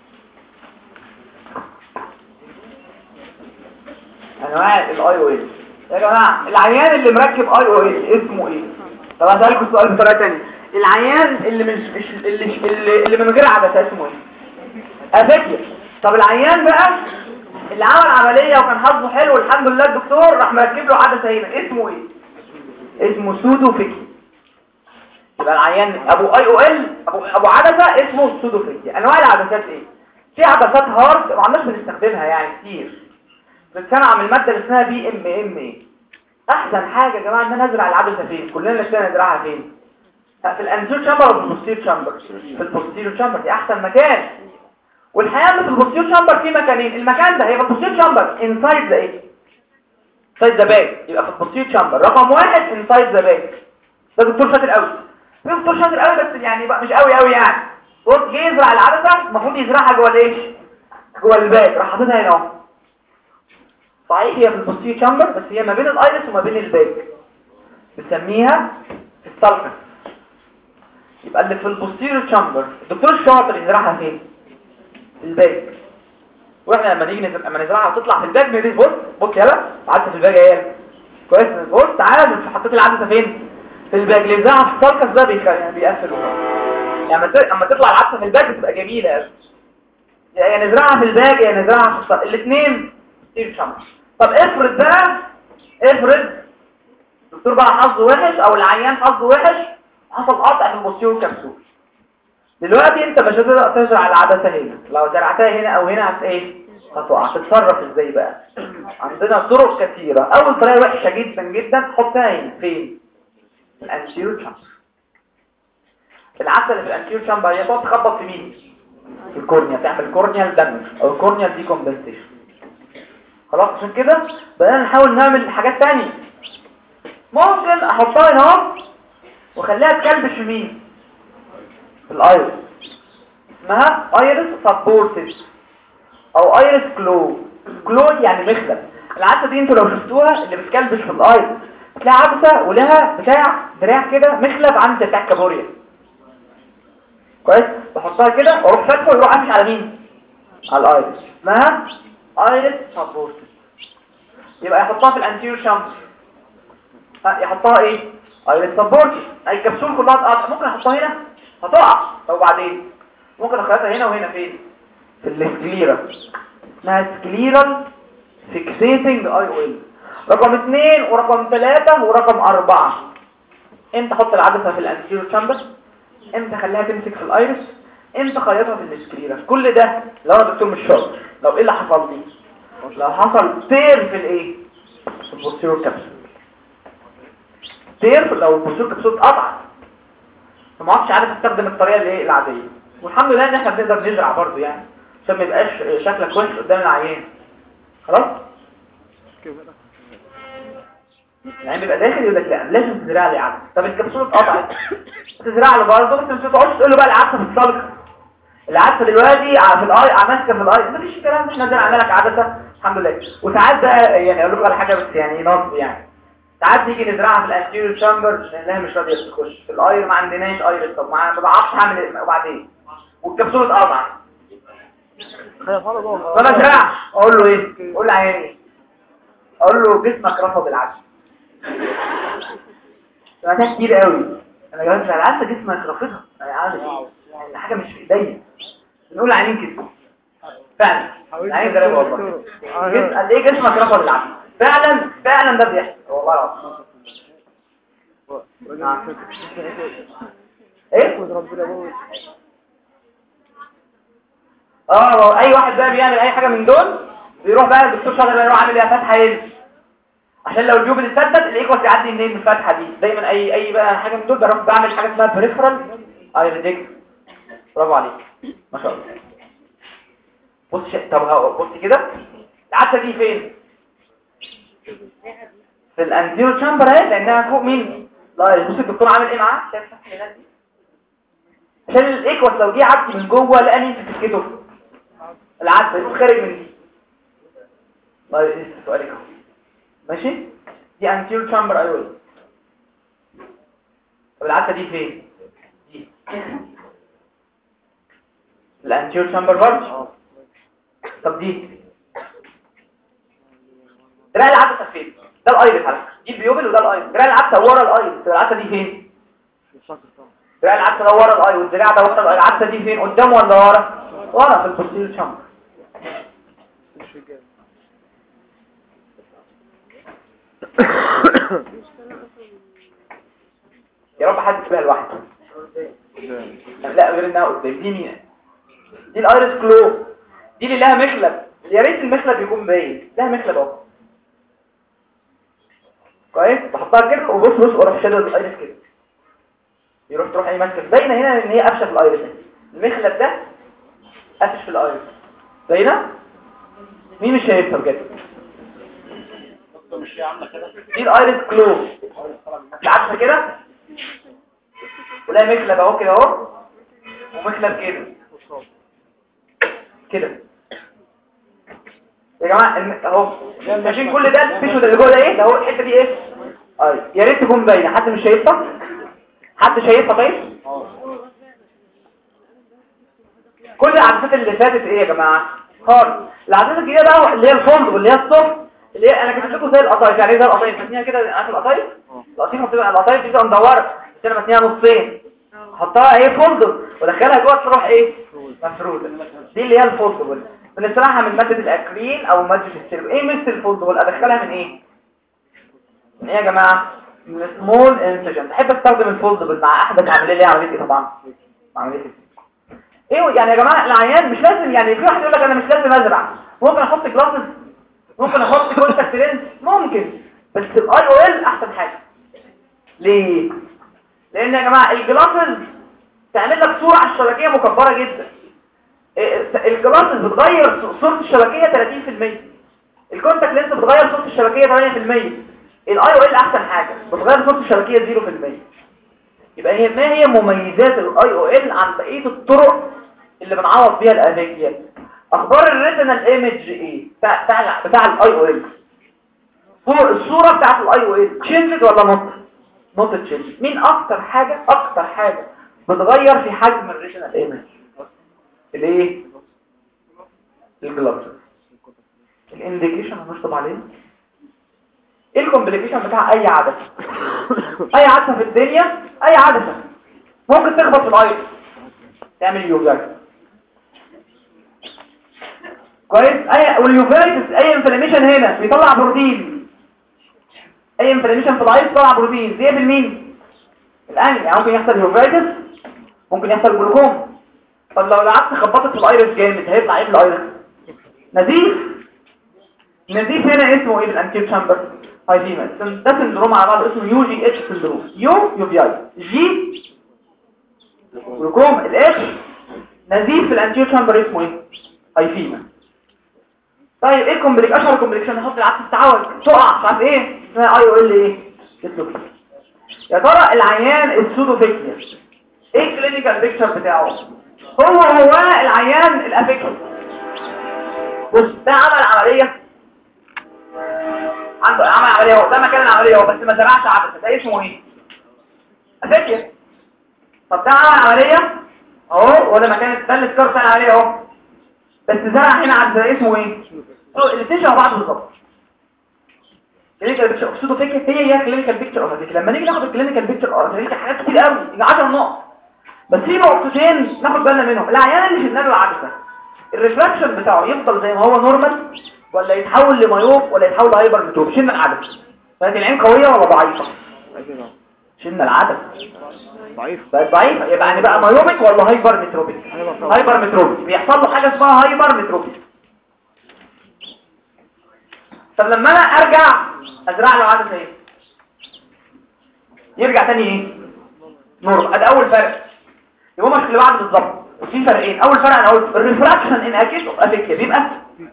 انواع الاي او ال يا جماعه العيان اللي مركب اي او ال اسمه ايه طب هسالكم السؤال بطريقه ثانيه العيان اللي مش مش اللي اللي, اللي من غير عدسه اسمه ايه افكر طب العيان بقى اللي عمل عمليه وكان حظه حلو الحمد لله الدكتور راح مركب له عدسه هنا اسمه ايه اسمه سودو فيكي يبقى العيان ابو اي او ال ابو ابو عدسه اسمه سودو فيكي انواع العدسات ايه في عدسات هارد ما عندناش بنستخدمها يعني كتير بتصنع من الماده اللي اسمها بي ام ام اي احسن حاجه يا جماعه ان انا ازرع العدسه فين كلنا نفسنا نزرعها فين في الانتير شامبر ولا في البوستير شامبر في البوستير شامبر دي احسن مكان والحقيقه في البوستير شامبر في مكانين المكان ده هيبقى البوستير شامبر انسايد ذا ايه انسايد ذا باك يبقى في البوستير شامبر رقم واحد انسايد ذا باك ده دكتور شاطر قوي في دكتور شاطر قوي بس يعني بقى مش قوي قوي يعني بص جه يزرع العدسه المفروض يزرعها جوه الايه جوه الباك راح حاططها هنا اهو صحيح هي في البوستير شامبر بس هي ما بين الايرس وما بين الباك بنسميها السالكس يبقى اللي في البوستيريور تشامبر الدكتور الشاطر يزرعها فين في الباك واحنا لما نيجي نزرع لما نزرعها وتطلع في الباك بنريد بص بص يلا عدسه في الباك اهي كويس بص تعالى حطيت العدسه فين في الباك اللي يزرعها في السالكس ده بيخ... يعني بيقفل يعني لما تطلع العدسه في الباك بتبقى جميله قوي يا نزرعها في الباك يا نزرعها في السالكس الاثنين بوستيريور تشامبر طب افرض بقى افرض الدكتور بقى حظه وحش او العيان حظه وحش حصل قطع في البوستيريور كبسول دلوقتي انت مش هتقدر تزرع العدسه هنا لو زرعتها هنا او هنا هت ايه هتقع هتتصرف ازاي بقى عندنا طرق كثيره اول طريقه وحشه جدا جدا حطها هنا فين الانتيريور تشامبر العدسه اللي في الانتيريور تشامبر هي تقعد تخبط في مين في الكورنيا تعمل كورنيال دامج او كورنيال ديكومبنسيشن خلاص عشان كده بدأنا نحاول نعمل حاجات تانية ممكن احطها هنا اهو وخليها تكلبش في مين في الايرس اسمها ايرس سبورتد او ايرس كلو كلو يعني مخلب العدسه دي انتوا لو شفتوها اللي بتكلبش في الايرس تلاقي عدسه ولها بتاع دراع كده مخلب عند بتاع الكابوريا كويس بحطها كده واروح فاتحه ويروح امشي على مين على الايرس اسمها ايرس سبورت يبقى يحطها في الانتيريور شامبر يحطها ايه ايرس سبورت الكبسول كلها تقطع ممكن احطها هنا هتقع طب وبعدين ممكن اخليها هنا وهنا فين في السكليرا اسمها سكليرال فيكسيتنج اي او ال رقم اثنين ورقم ثلاثة ورقم أربعة امتى احط العدسة في الانتيريور شامبر امتى اخليها تمسك في الايرس امتى اخيطها في السكليرا كل ده لو انا دكتور مش شاطر لو ايه اللي حصل لي لو حصل تير في الايه في البوستيرور كابسول تير لو البوستيرور كابسول اتقطعت فما عادش عارف استخدم الطريقه اللي هي العاديه والحمد لله ان احنا بنقدر نزرع برضه يعني عشان ما يبقاش شكلك وحش قدام العيان خلاص يعني بيبقى داخل يقول لك لا لازم تزرع لي عدسه طب الكبسوله اتقطعت تزرع له برضه بس مش تقعدش تقول له بقى العدسه في الصلق العدسه دلوقتي في الاي ماسكه في الاي مفيش الكلام ده احنا زرعنا لك عدسه الحمد لله وساعات بقى يعني اقول لكم على حاجه بس يعني نصب يعني ساعات نيجي نزرعها في الانتيريور شامبر لانها مش راضيه تخش في الاير ما عندناش ايرس طب ما بعرفش اعمل ايه وبعدين والكبسوله اتقطعت فانا ازرع اقول له ايه اقول له عياني اقول له جسمك رفض العدسه ده كتير قوي انا جايب العدسه جسمك رافضها عارف ايه حاجه مش في ايديا نقول عينين كده فعلا عينين ده والله جسم قد ايه جسمك رفض العدسه فعلا فعلا ده بيحصل والله العظيم ايه اه اي واحد بقى بيعمل اي حاجه من دول بيروح بقى الدكتور شاطر بقى يروح عامل ايه فتحه ايه عشان لو الجوب اللي اتسدد الايكوس يعدي منين من الفتحه دي دايما اي اي بقى حاجه من دول بروح بعمل حاجه اسمها بريفرال ايريديك برافو عليك ما شاء الله بص طب بص كده العدسه دي فين في الانتيرو تشامبر اهي لانها فوق مين لا بص الدكتور عامل ايه معاه شايف الفتحه دي عشان الايكوس لو جه عدي من جوه لقى مين في سكته العدسه خارج من دي الله يسلمك سؤالك اهو ماشي دي anterior chamber ايوه طب العدسه دي فين دي الانتيور chamber برضه طب دي دراع العدسه فين ده الايرس على فكره دي البيوبل وده الايرس دراع العدسه ورا الايرس العدسه دي فين دراع العدسه ده ورا الايرس والدراع ده ورا العدسه دي فين قدام ولا ورا ورا في البوستيريور chamber يا رب حد يسمعها لوحده لا غير انها قدام دي مين دي الايرس كلو دي اللي لها مخلب يا ريت المخلب يكون باين لها مخلب اهو كويس بحطها كده وبص بص واروح شادد الايرس كده يروح تروح اي ماسكه باينه هنا ان هي قفشه في الايرس المخلب ده قفش في الايرس باينه مين مش شايفها بجد دي الايرس كلو العدسه كده ولا مخلب اهو كده اهو ومخلب كده كده يا جماعه اهو شايفين كل ده الفيشو ده اللي جوه ده ايه ده اهو الحته دي ايه اي يا ريت تكون باينه حد مش شايفها حد شايفها طيب كل العدسات اللي فاتت ايه يا جماعه خالص العدسات الجديده بقى اللي هي الفولد واللي هي الصف اللي هي انا كتبت لكم زي القطايف يعني زي القطايف متنيها كده عارف القطايف القطيفه بتبقى القطايف دي بتبقى مدوره انا متنيها نصين احطها ايه فولد وادخلها جوه تروح ايه مفروده دي اللي هي الفولدبل بنسرعها من ماده الاكريل او ماده السيلف ايه مثل الفولدبل ادخلها من ايه من ايه يا جماعه من سمول انسجن بحب استخدم الفولدبل مع احدث عمليه ليها عمليه ايه طبعا عمليه ايه يعني يا جماعه العيان مش لازم يعني في واحد يقول لك انا مش لازم ازرع ممكن احط جلاسز ممكن احط كونتاكت لينز ممكن بس الاي او ال احسن حاجه ليه لان يا جماعه الجلاسز تعمل لك صوره على الشبكيه مكبره جدا الجلاسز بتغير صوره الشبكيه 30% الكونتاكت لينز بتغير صوره الشبكيه 8% الاي او ال احسن حاجه بتغير صوره الشبكيه 0% يبقى هي ما هي مميزات الاي او ال عن بقيه الطرق اللي بنعوض بيها الافيكيات اخبار الريتنال ايمج ايه بتاع بتاع, بتاع الاي او ال الصوره بتاعت الاي او ال تشينجد ولا نوت نوت تشينجد مين اكتر حاجه اكتر حاجه بتغير في حجم الريتنال ايمج الايه الجلوبس الانديكيشن هنشطب عليه ايه الكومبليكيشن بتاع اي عدسه اي عدسه في الدنيا اي عدسه ممكن تخبط في الايرس تعمل يوفيرتس كويس اي واليوفيرتس اي انفلاميشن هنا بيطلع بروتين اي انفلاميشن في الايرس بيطلع بروتين زي بالمين الاني يعني ممكن يحصل يوفيرتس ممكن يحصل جلوكوم طب لو العدسه خبطت في الايرس جامد هيطلع ايه في الايرس نزيف نزيف هنا اسمه ايه بالانتير تشامبر هايفيما ده سندروم على بعض اسمه يو جي اتش سندروم يو يو في اي جي جلوكوم الاتش نزيف في الانتير تشامبر اسمه ايه هايفيما طيب ايه الكومبليك اشهر كومبليكشن نحط العدسه تتعوج تقع مش عارف ايه اسمها اي او ال ايه يا ترى العيان السودوفيكيا ايه الكلينيكال بيكتشر بتاعه هو هو العيان الافكتي بص ده عمل عمليه عنده عمل عمليه اهو ده مكان العمليه اهو بس ما زرعش عدسه ده اسمه ايه افكتي طب ده عمل عمليه اهو وده مكان ده السكار بتاع العمليه اهو بس زرع هنا عدسه اسمه ايه الاثنين شبه بعض بالظبط كلينيكال بيكتشر اوف سودوفيكيا هي هي كلينيكال بيكتشر اوف لما نيجي ناخد الكلينيكال بيكتشر اوف حاجات كتير قوي يبقى 10 نقط بس في نقطتين ناخد بالنا منهم العيان اللي في دماغه عدسه الريفراكشن بتاعه يفضل زي ما هو نورمال ولا يتحول لمايوب ولا يتحول لهايبر متروب شلنا العدسه بقت العين قويه ولا ضعيفه شلنا العدسه ضعيف بقت ضعيفه يبقى يعني بقى مايوبيك ولا هايبر متروبيك هايبر متروبيك بيحصل له حاجه اسمها هايبر متروبيك طب لما انا ارجع ازرع له عدسه ايه يرجع تاني ايه نور ادي اول فرق يبقى مش اللي بعد بالظبط في فرقين اول فرق انا قلت الريفراكشن ان اكيد اوف افيكيا بيبقى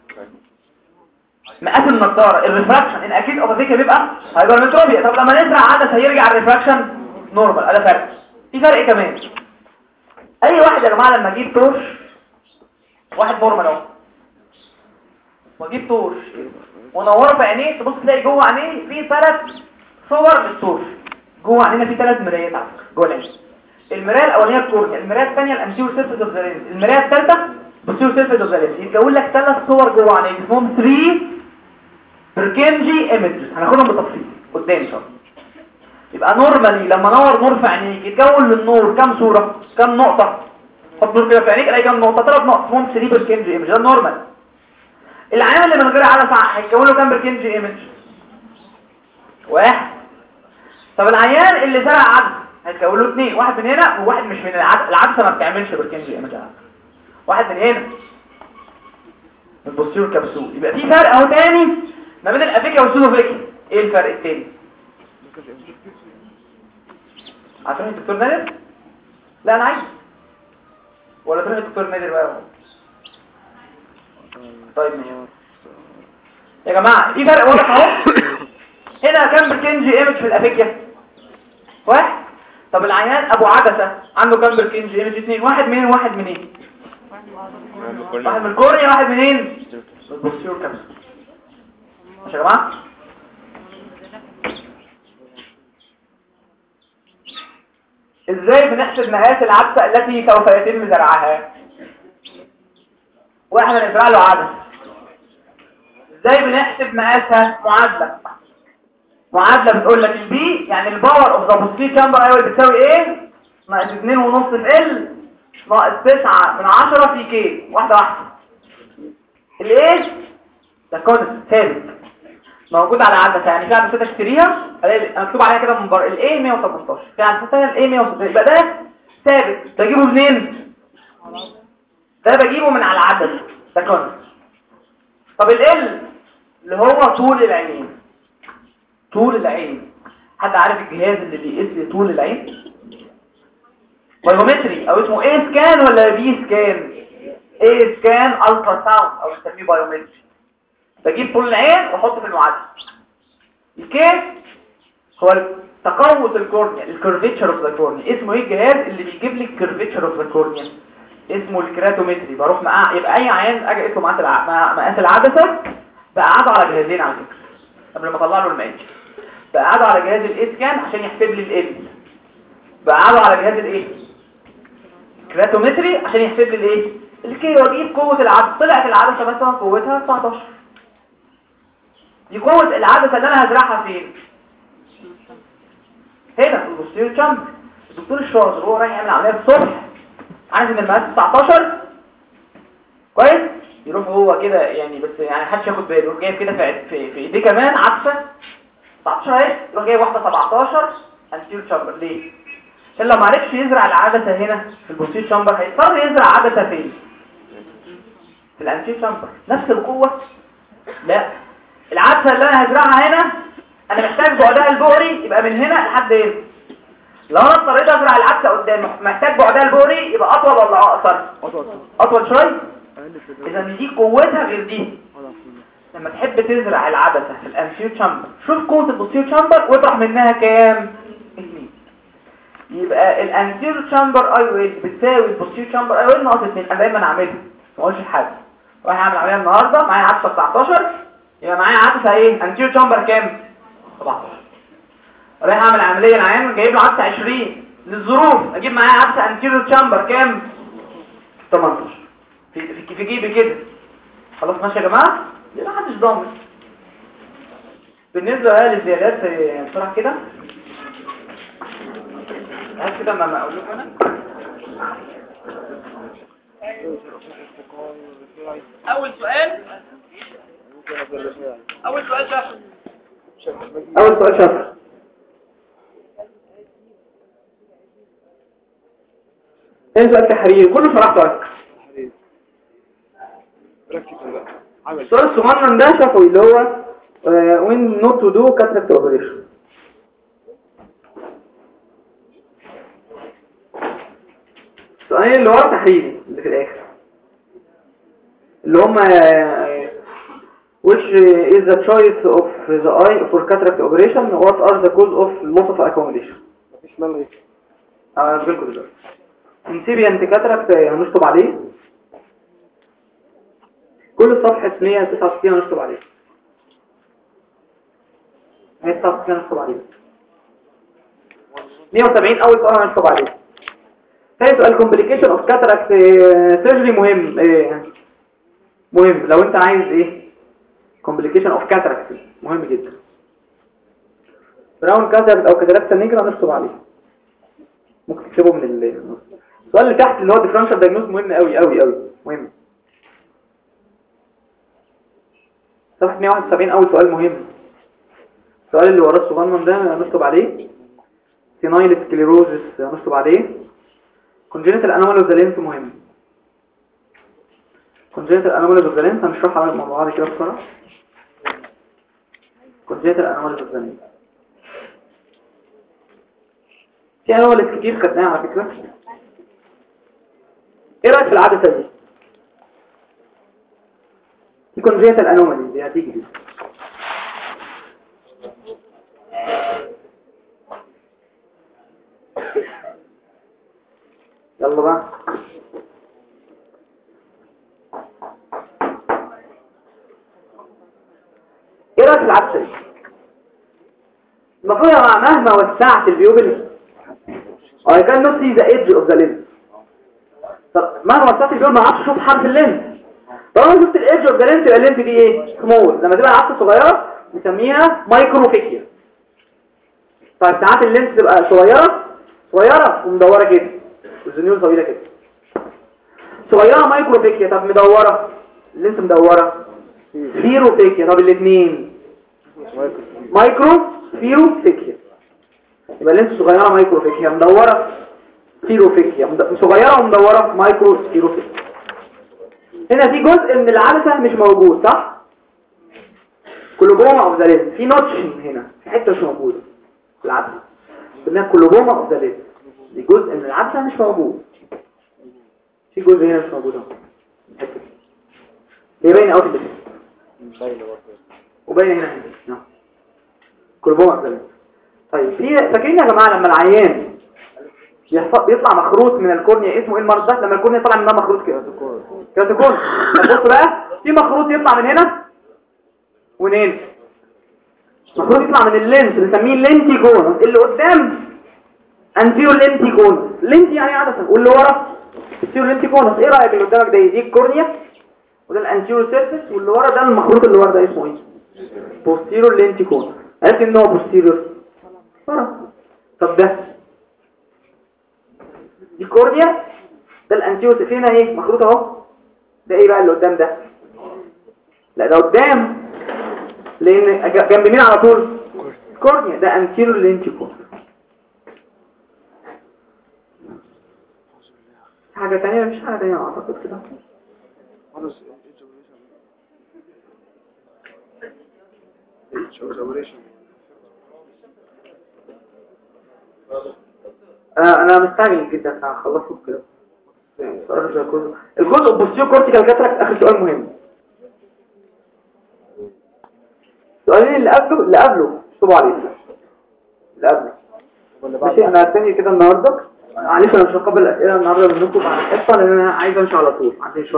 مقاس النضاره الريفراكشن ان اكيد اوف افيكيا بيبقى هايبرمتروبيا طب لما نزرع عدسه هيرجع الريفراكشن نورمال ده فرق في فرق كمان اي واحد يا جماعه لما اجيب تورش واحد نورمال اهو واجيب تورش ونوره في عينيه تبص تلاقي جوه عينيه في ثلاث صور للتورش جوه عينينا في ثلاث مرايات على فكرة، جوه العين المرايه الاولانيه الكورنيا المرايه الثانيه الانتيور سيرفيس اوف ذا لينز المرايه الثالثه بوستيريور سيرفيس اوف ذا لينز يتكون لك ثلاث صور جوه عينيك اسمهم 3 بركنجي ايمجز هناخدهم بالتفصيل قدام ان شاء الله يبقى نورمالي لما نور نور في عينيك يتكون للنور كام صوره كام نقطه حط نور كده في عينيك الاقي كام نقطه ثلاث نقط اسمهم 3 بركنجي ايمج ده النورمال العين اللي من غير عدسه هيتكون له كام بركنجي ايمج واحد طب العيان اللي زرع عدسه هيتكون له اثنين واحد من هنا وواحد مش من العدسه العدسه ما بتعملش بركنجي ايمج واحد من هنا البوستيرور كبسول يبقى في فرق اهو تاني ما بين الافيكا والسودوفيكا ايه الفرق التاني عارفين الدكتور نادر لا انا عايز ولا تروح الدكتور نادر بقى طيب ماشي يا جماعه في فرق واضح اهو هنا كام بركنجي ايمج في الافيكا واحد طب العيان ابو عدسه عنده كام بركنجي ايمج اثنين واحد منين واحد منين واحد من الكورنيا واحد منين البوستيرور كابسول ماشي يا جماعه ازاي بنحسب مقاس العدسه التي سوف يتم زرعها واحنا نزرع له عدسه ازاي بنحسب مقاسها معادله معادله بتقول لك البي يعني الباور اوف ذا بوستيريور تشامبر ايوه بتساوي ايه ناقص 2 ونص في ال ناقص 9 من 10 في كي واحده واحده الايه ده كونست ثابت موجود على عدسه يعني في عدسه تشتريها الاقي مكتوب عليها كده من بره الايه 118 في عدسه ثانيه الايه 116 يبقى ده ثابت بجيبه منين ده بجيبه من على العدسه ده كونست طب ال اللي هو طول العين طول العين حد عارف الجهاز اللي بيقيس طول العين بايومتري او اسمه ايه سكان ولا بي سكان ايه سكان الترا ساوند او نسميه بايومتري بجيب طول العين واحطه في المعادله الكيس هو تقوس الكورنيا الكيرفيتشر اوف ذا كورنيا اسمه ايه الجهاز اللي بيجيب لي الكيرفيتشر اوف ذا كورنيا اسمه الكراتومتري بروح مقع يبقى اي عيان اجي اقيس له مقاس الع- مقاس العدسه بقعده على جهازين على فكره قبل ما اطلع له المقاس بقعده على جهاز الاسكان عشان يحسب لي الال بقعده على جهاز الايه كراتومتري عشان يحسب لي الايه الكي واجيب قوه العدسه طلعت العدسه مثلا قوتها 19 دي قوه العدسه اللي انا هزرعها فين هنا في البوستيريور تشامبر الدكتور الشاطر هو رايح يعمل عمليه الصبح عارف ان المقاس 19 كويس يروح هو كده يعني بس يعني محدش ياخد باله يروح جايب كده في في, في ايديه كمان عدسه 19 اهي يروح جايب واحده 17 انتيريور تشامبر ليه عشان لو ما عرفش يزرع العدسه هنا في البوستيريور تشامبر هيضطر يزرع عدسه فين في الانتيريور تشامبر نفس القوه لا العدسه اللي انا هزرعها هنا انا محتاج بعدها البؤري يبقى من هنا لحد هنا لو انا اضطريت ازرع العدسه قدام محتاج بعدها البؤري يبقى اطول ولا اقصر اطول شويه اذا دي قوتها غير دي لما تحب تزرع العدسه في الانفيو تشامبر شوف قوه البوستيريو تشامبر واطرح منها كام اتنين يبقى الانتيريو تشامبر اي ويل بتساوي البوستيريو تشامبر اي ويل ناقص 2 انا دايما اعملها ما اقولش لحد رايح اعمل عمليه النهارده معايا عدسه 19 يبقى معايا عدسه ايه انتيريو تشامبر كام 17 رايح اعمل عمليه العيان جايب له عدسه 20 للظروف اجيب معايا عدسه انتيريو تشامبر كام 18 في في في جيبي كده خلاص ماشي يا جماعه لا محدش ضامن بالنسبه بقى للزيادات آه، بسرعه كده هات كده ما ما اقول لكم انا اول سؤال اول سؤال شاف اول سؤال شاف ثاني سؤال تحرير كله شرحته على فكرة. السؤال الصغنن ده شافه اللي هو وين نوت تو دو كاتراكت اوبريشن السؤالين اللي ورا تحريري اللي في الاخر اللي هم which is the choice of the eye for cataract operation what are the cause of loss of accommodation مفيش ملغي انا هجيلكم دلوقتي انسيبيانت كاتراكت هنشطب عليه كل صفحة 169 هنشطب عليه 169 هنشطب عليه 170 اول سؤال هنشطب عليه ثاني سؤال complication of cataract surgery مهم آه، مهم لو انت عايز ايه complication of cataract مهم جدا براون كاتراكت او كاتاراكت نيجرا هنشطب عليه ممكن تكتبه من ال السؤال اللي تحت اللي هو differential diagnosis مهم قوي قوي قوي مهم صفحة 171 أول سؤال مهم السؤال اللي وراه الصغنن ده نشطب عليه سينايل سكليروزس نشطب عليه congenital anomaly of the lens مهم congenital anomaly of the lens هنشرحها مع بعض كده بسرعة congenital anomaly of the lens في anomalies كتير خدناها على فكرة ايه رأيك في العدسة دي؟ دي congenital anomaly دي هتيجي دي يلا بقى ايه رأيك في العدسة دي؟ المفروض يا جماعة مهما وسعت البيوبل I cannot see the edge of the lens طب مهما وسعت البيوبل ما اعرفش اشوف حرف اللينس طالما شفت الايدج اوف ذا لينس يبقى اللينس دي ايه سمول لما تبقى العدسه صغيره نسميها مايكروفيكيا طيب ساعات اللينس تبقى صغيره صغيره ومدوره كده والزنيول طويله كده صغيره مايكروفيكيا طب مدوره اللينس مدوره فيروفيكيا طب الاثنين مايكرو فيروفيكيا يبقى اللينس صغيره مايكروفيكيا مدوره فيروفيكيا مد- صغيره ومدوره مايكرو فيروفيكيا هنا في جزء من العدسة مش موجود صح؟ كلوبوما اوف ذا ليد في نوتش هنا في حتة مش موجودة في العدسة قلنا كلوبوما اوف ذا ليد دي جزء من العدسة مش موجود في جزء هنا مش موجود اهو الحتة دي. هي باينة اوت اللي باينه برضه وباينة هنا هنا نعم. كلوبوما اوف ذا ليد طيب في فاكرين يا جماعة لما العيان بيحصل- بيطلع مخروط من الكورنيا اسمه ايه المرض ده لما الكورنيا طالع منها مخروط كده كاتيكون طب بص بقى في مخروط يطلع من هنا ونين مخروط يطلع من اللينس بنسميه لينتي كونس اللي قدام انتيرو لينتي كونس لينتي يعني عدسه واللي ورا انتيرو لينتي كونس ايه رايك اللي قدامك ده دي الكورنيا وده الانتيرو سيرفيس واللي ورا ده المخروط اللي ورا ده اسمه ايه بوستيرو لينتي كونس عرفت ان هو بوستيرو ورا طب ده دي كورنيا ده الانتيرو فين اهي مخروط اهو ده ايه بقى اللي قدام ده لا ده قدام لان ج- جنب مين على طول كورنيا ده انتيرو لينتي كونس حاجة تانية مفيش حاجة تانية اعتقد كده انا انا مستعجل جدا هخلصه كده السؤال ده كله. الجزء البوستيريو كورتيكال كاتراكت اخر سؤال مهم السؤالين اللي قبله اللي قبله اكتبوا عليه اللي قبله ماشي انا هستني كده النهارده معلش انا مش هقبل الاسئله النهارده منكم بعد الحصه لان انا عايز امشي على طول عندي شويه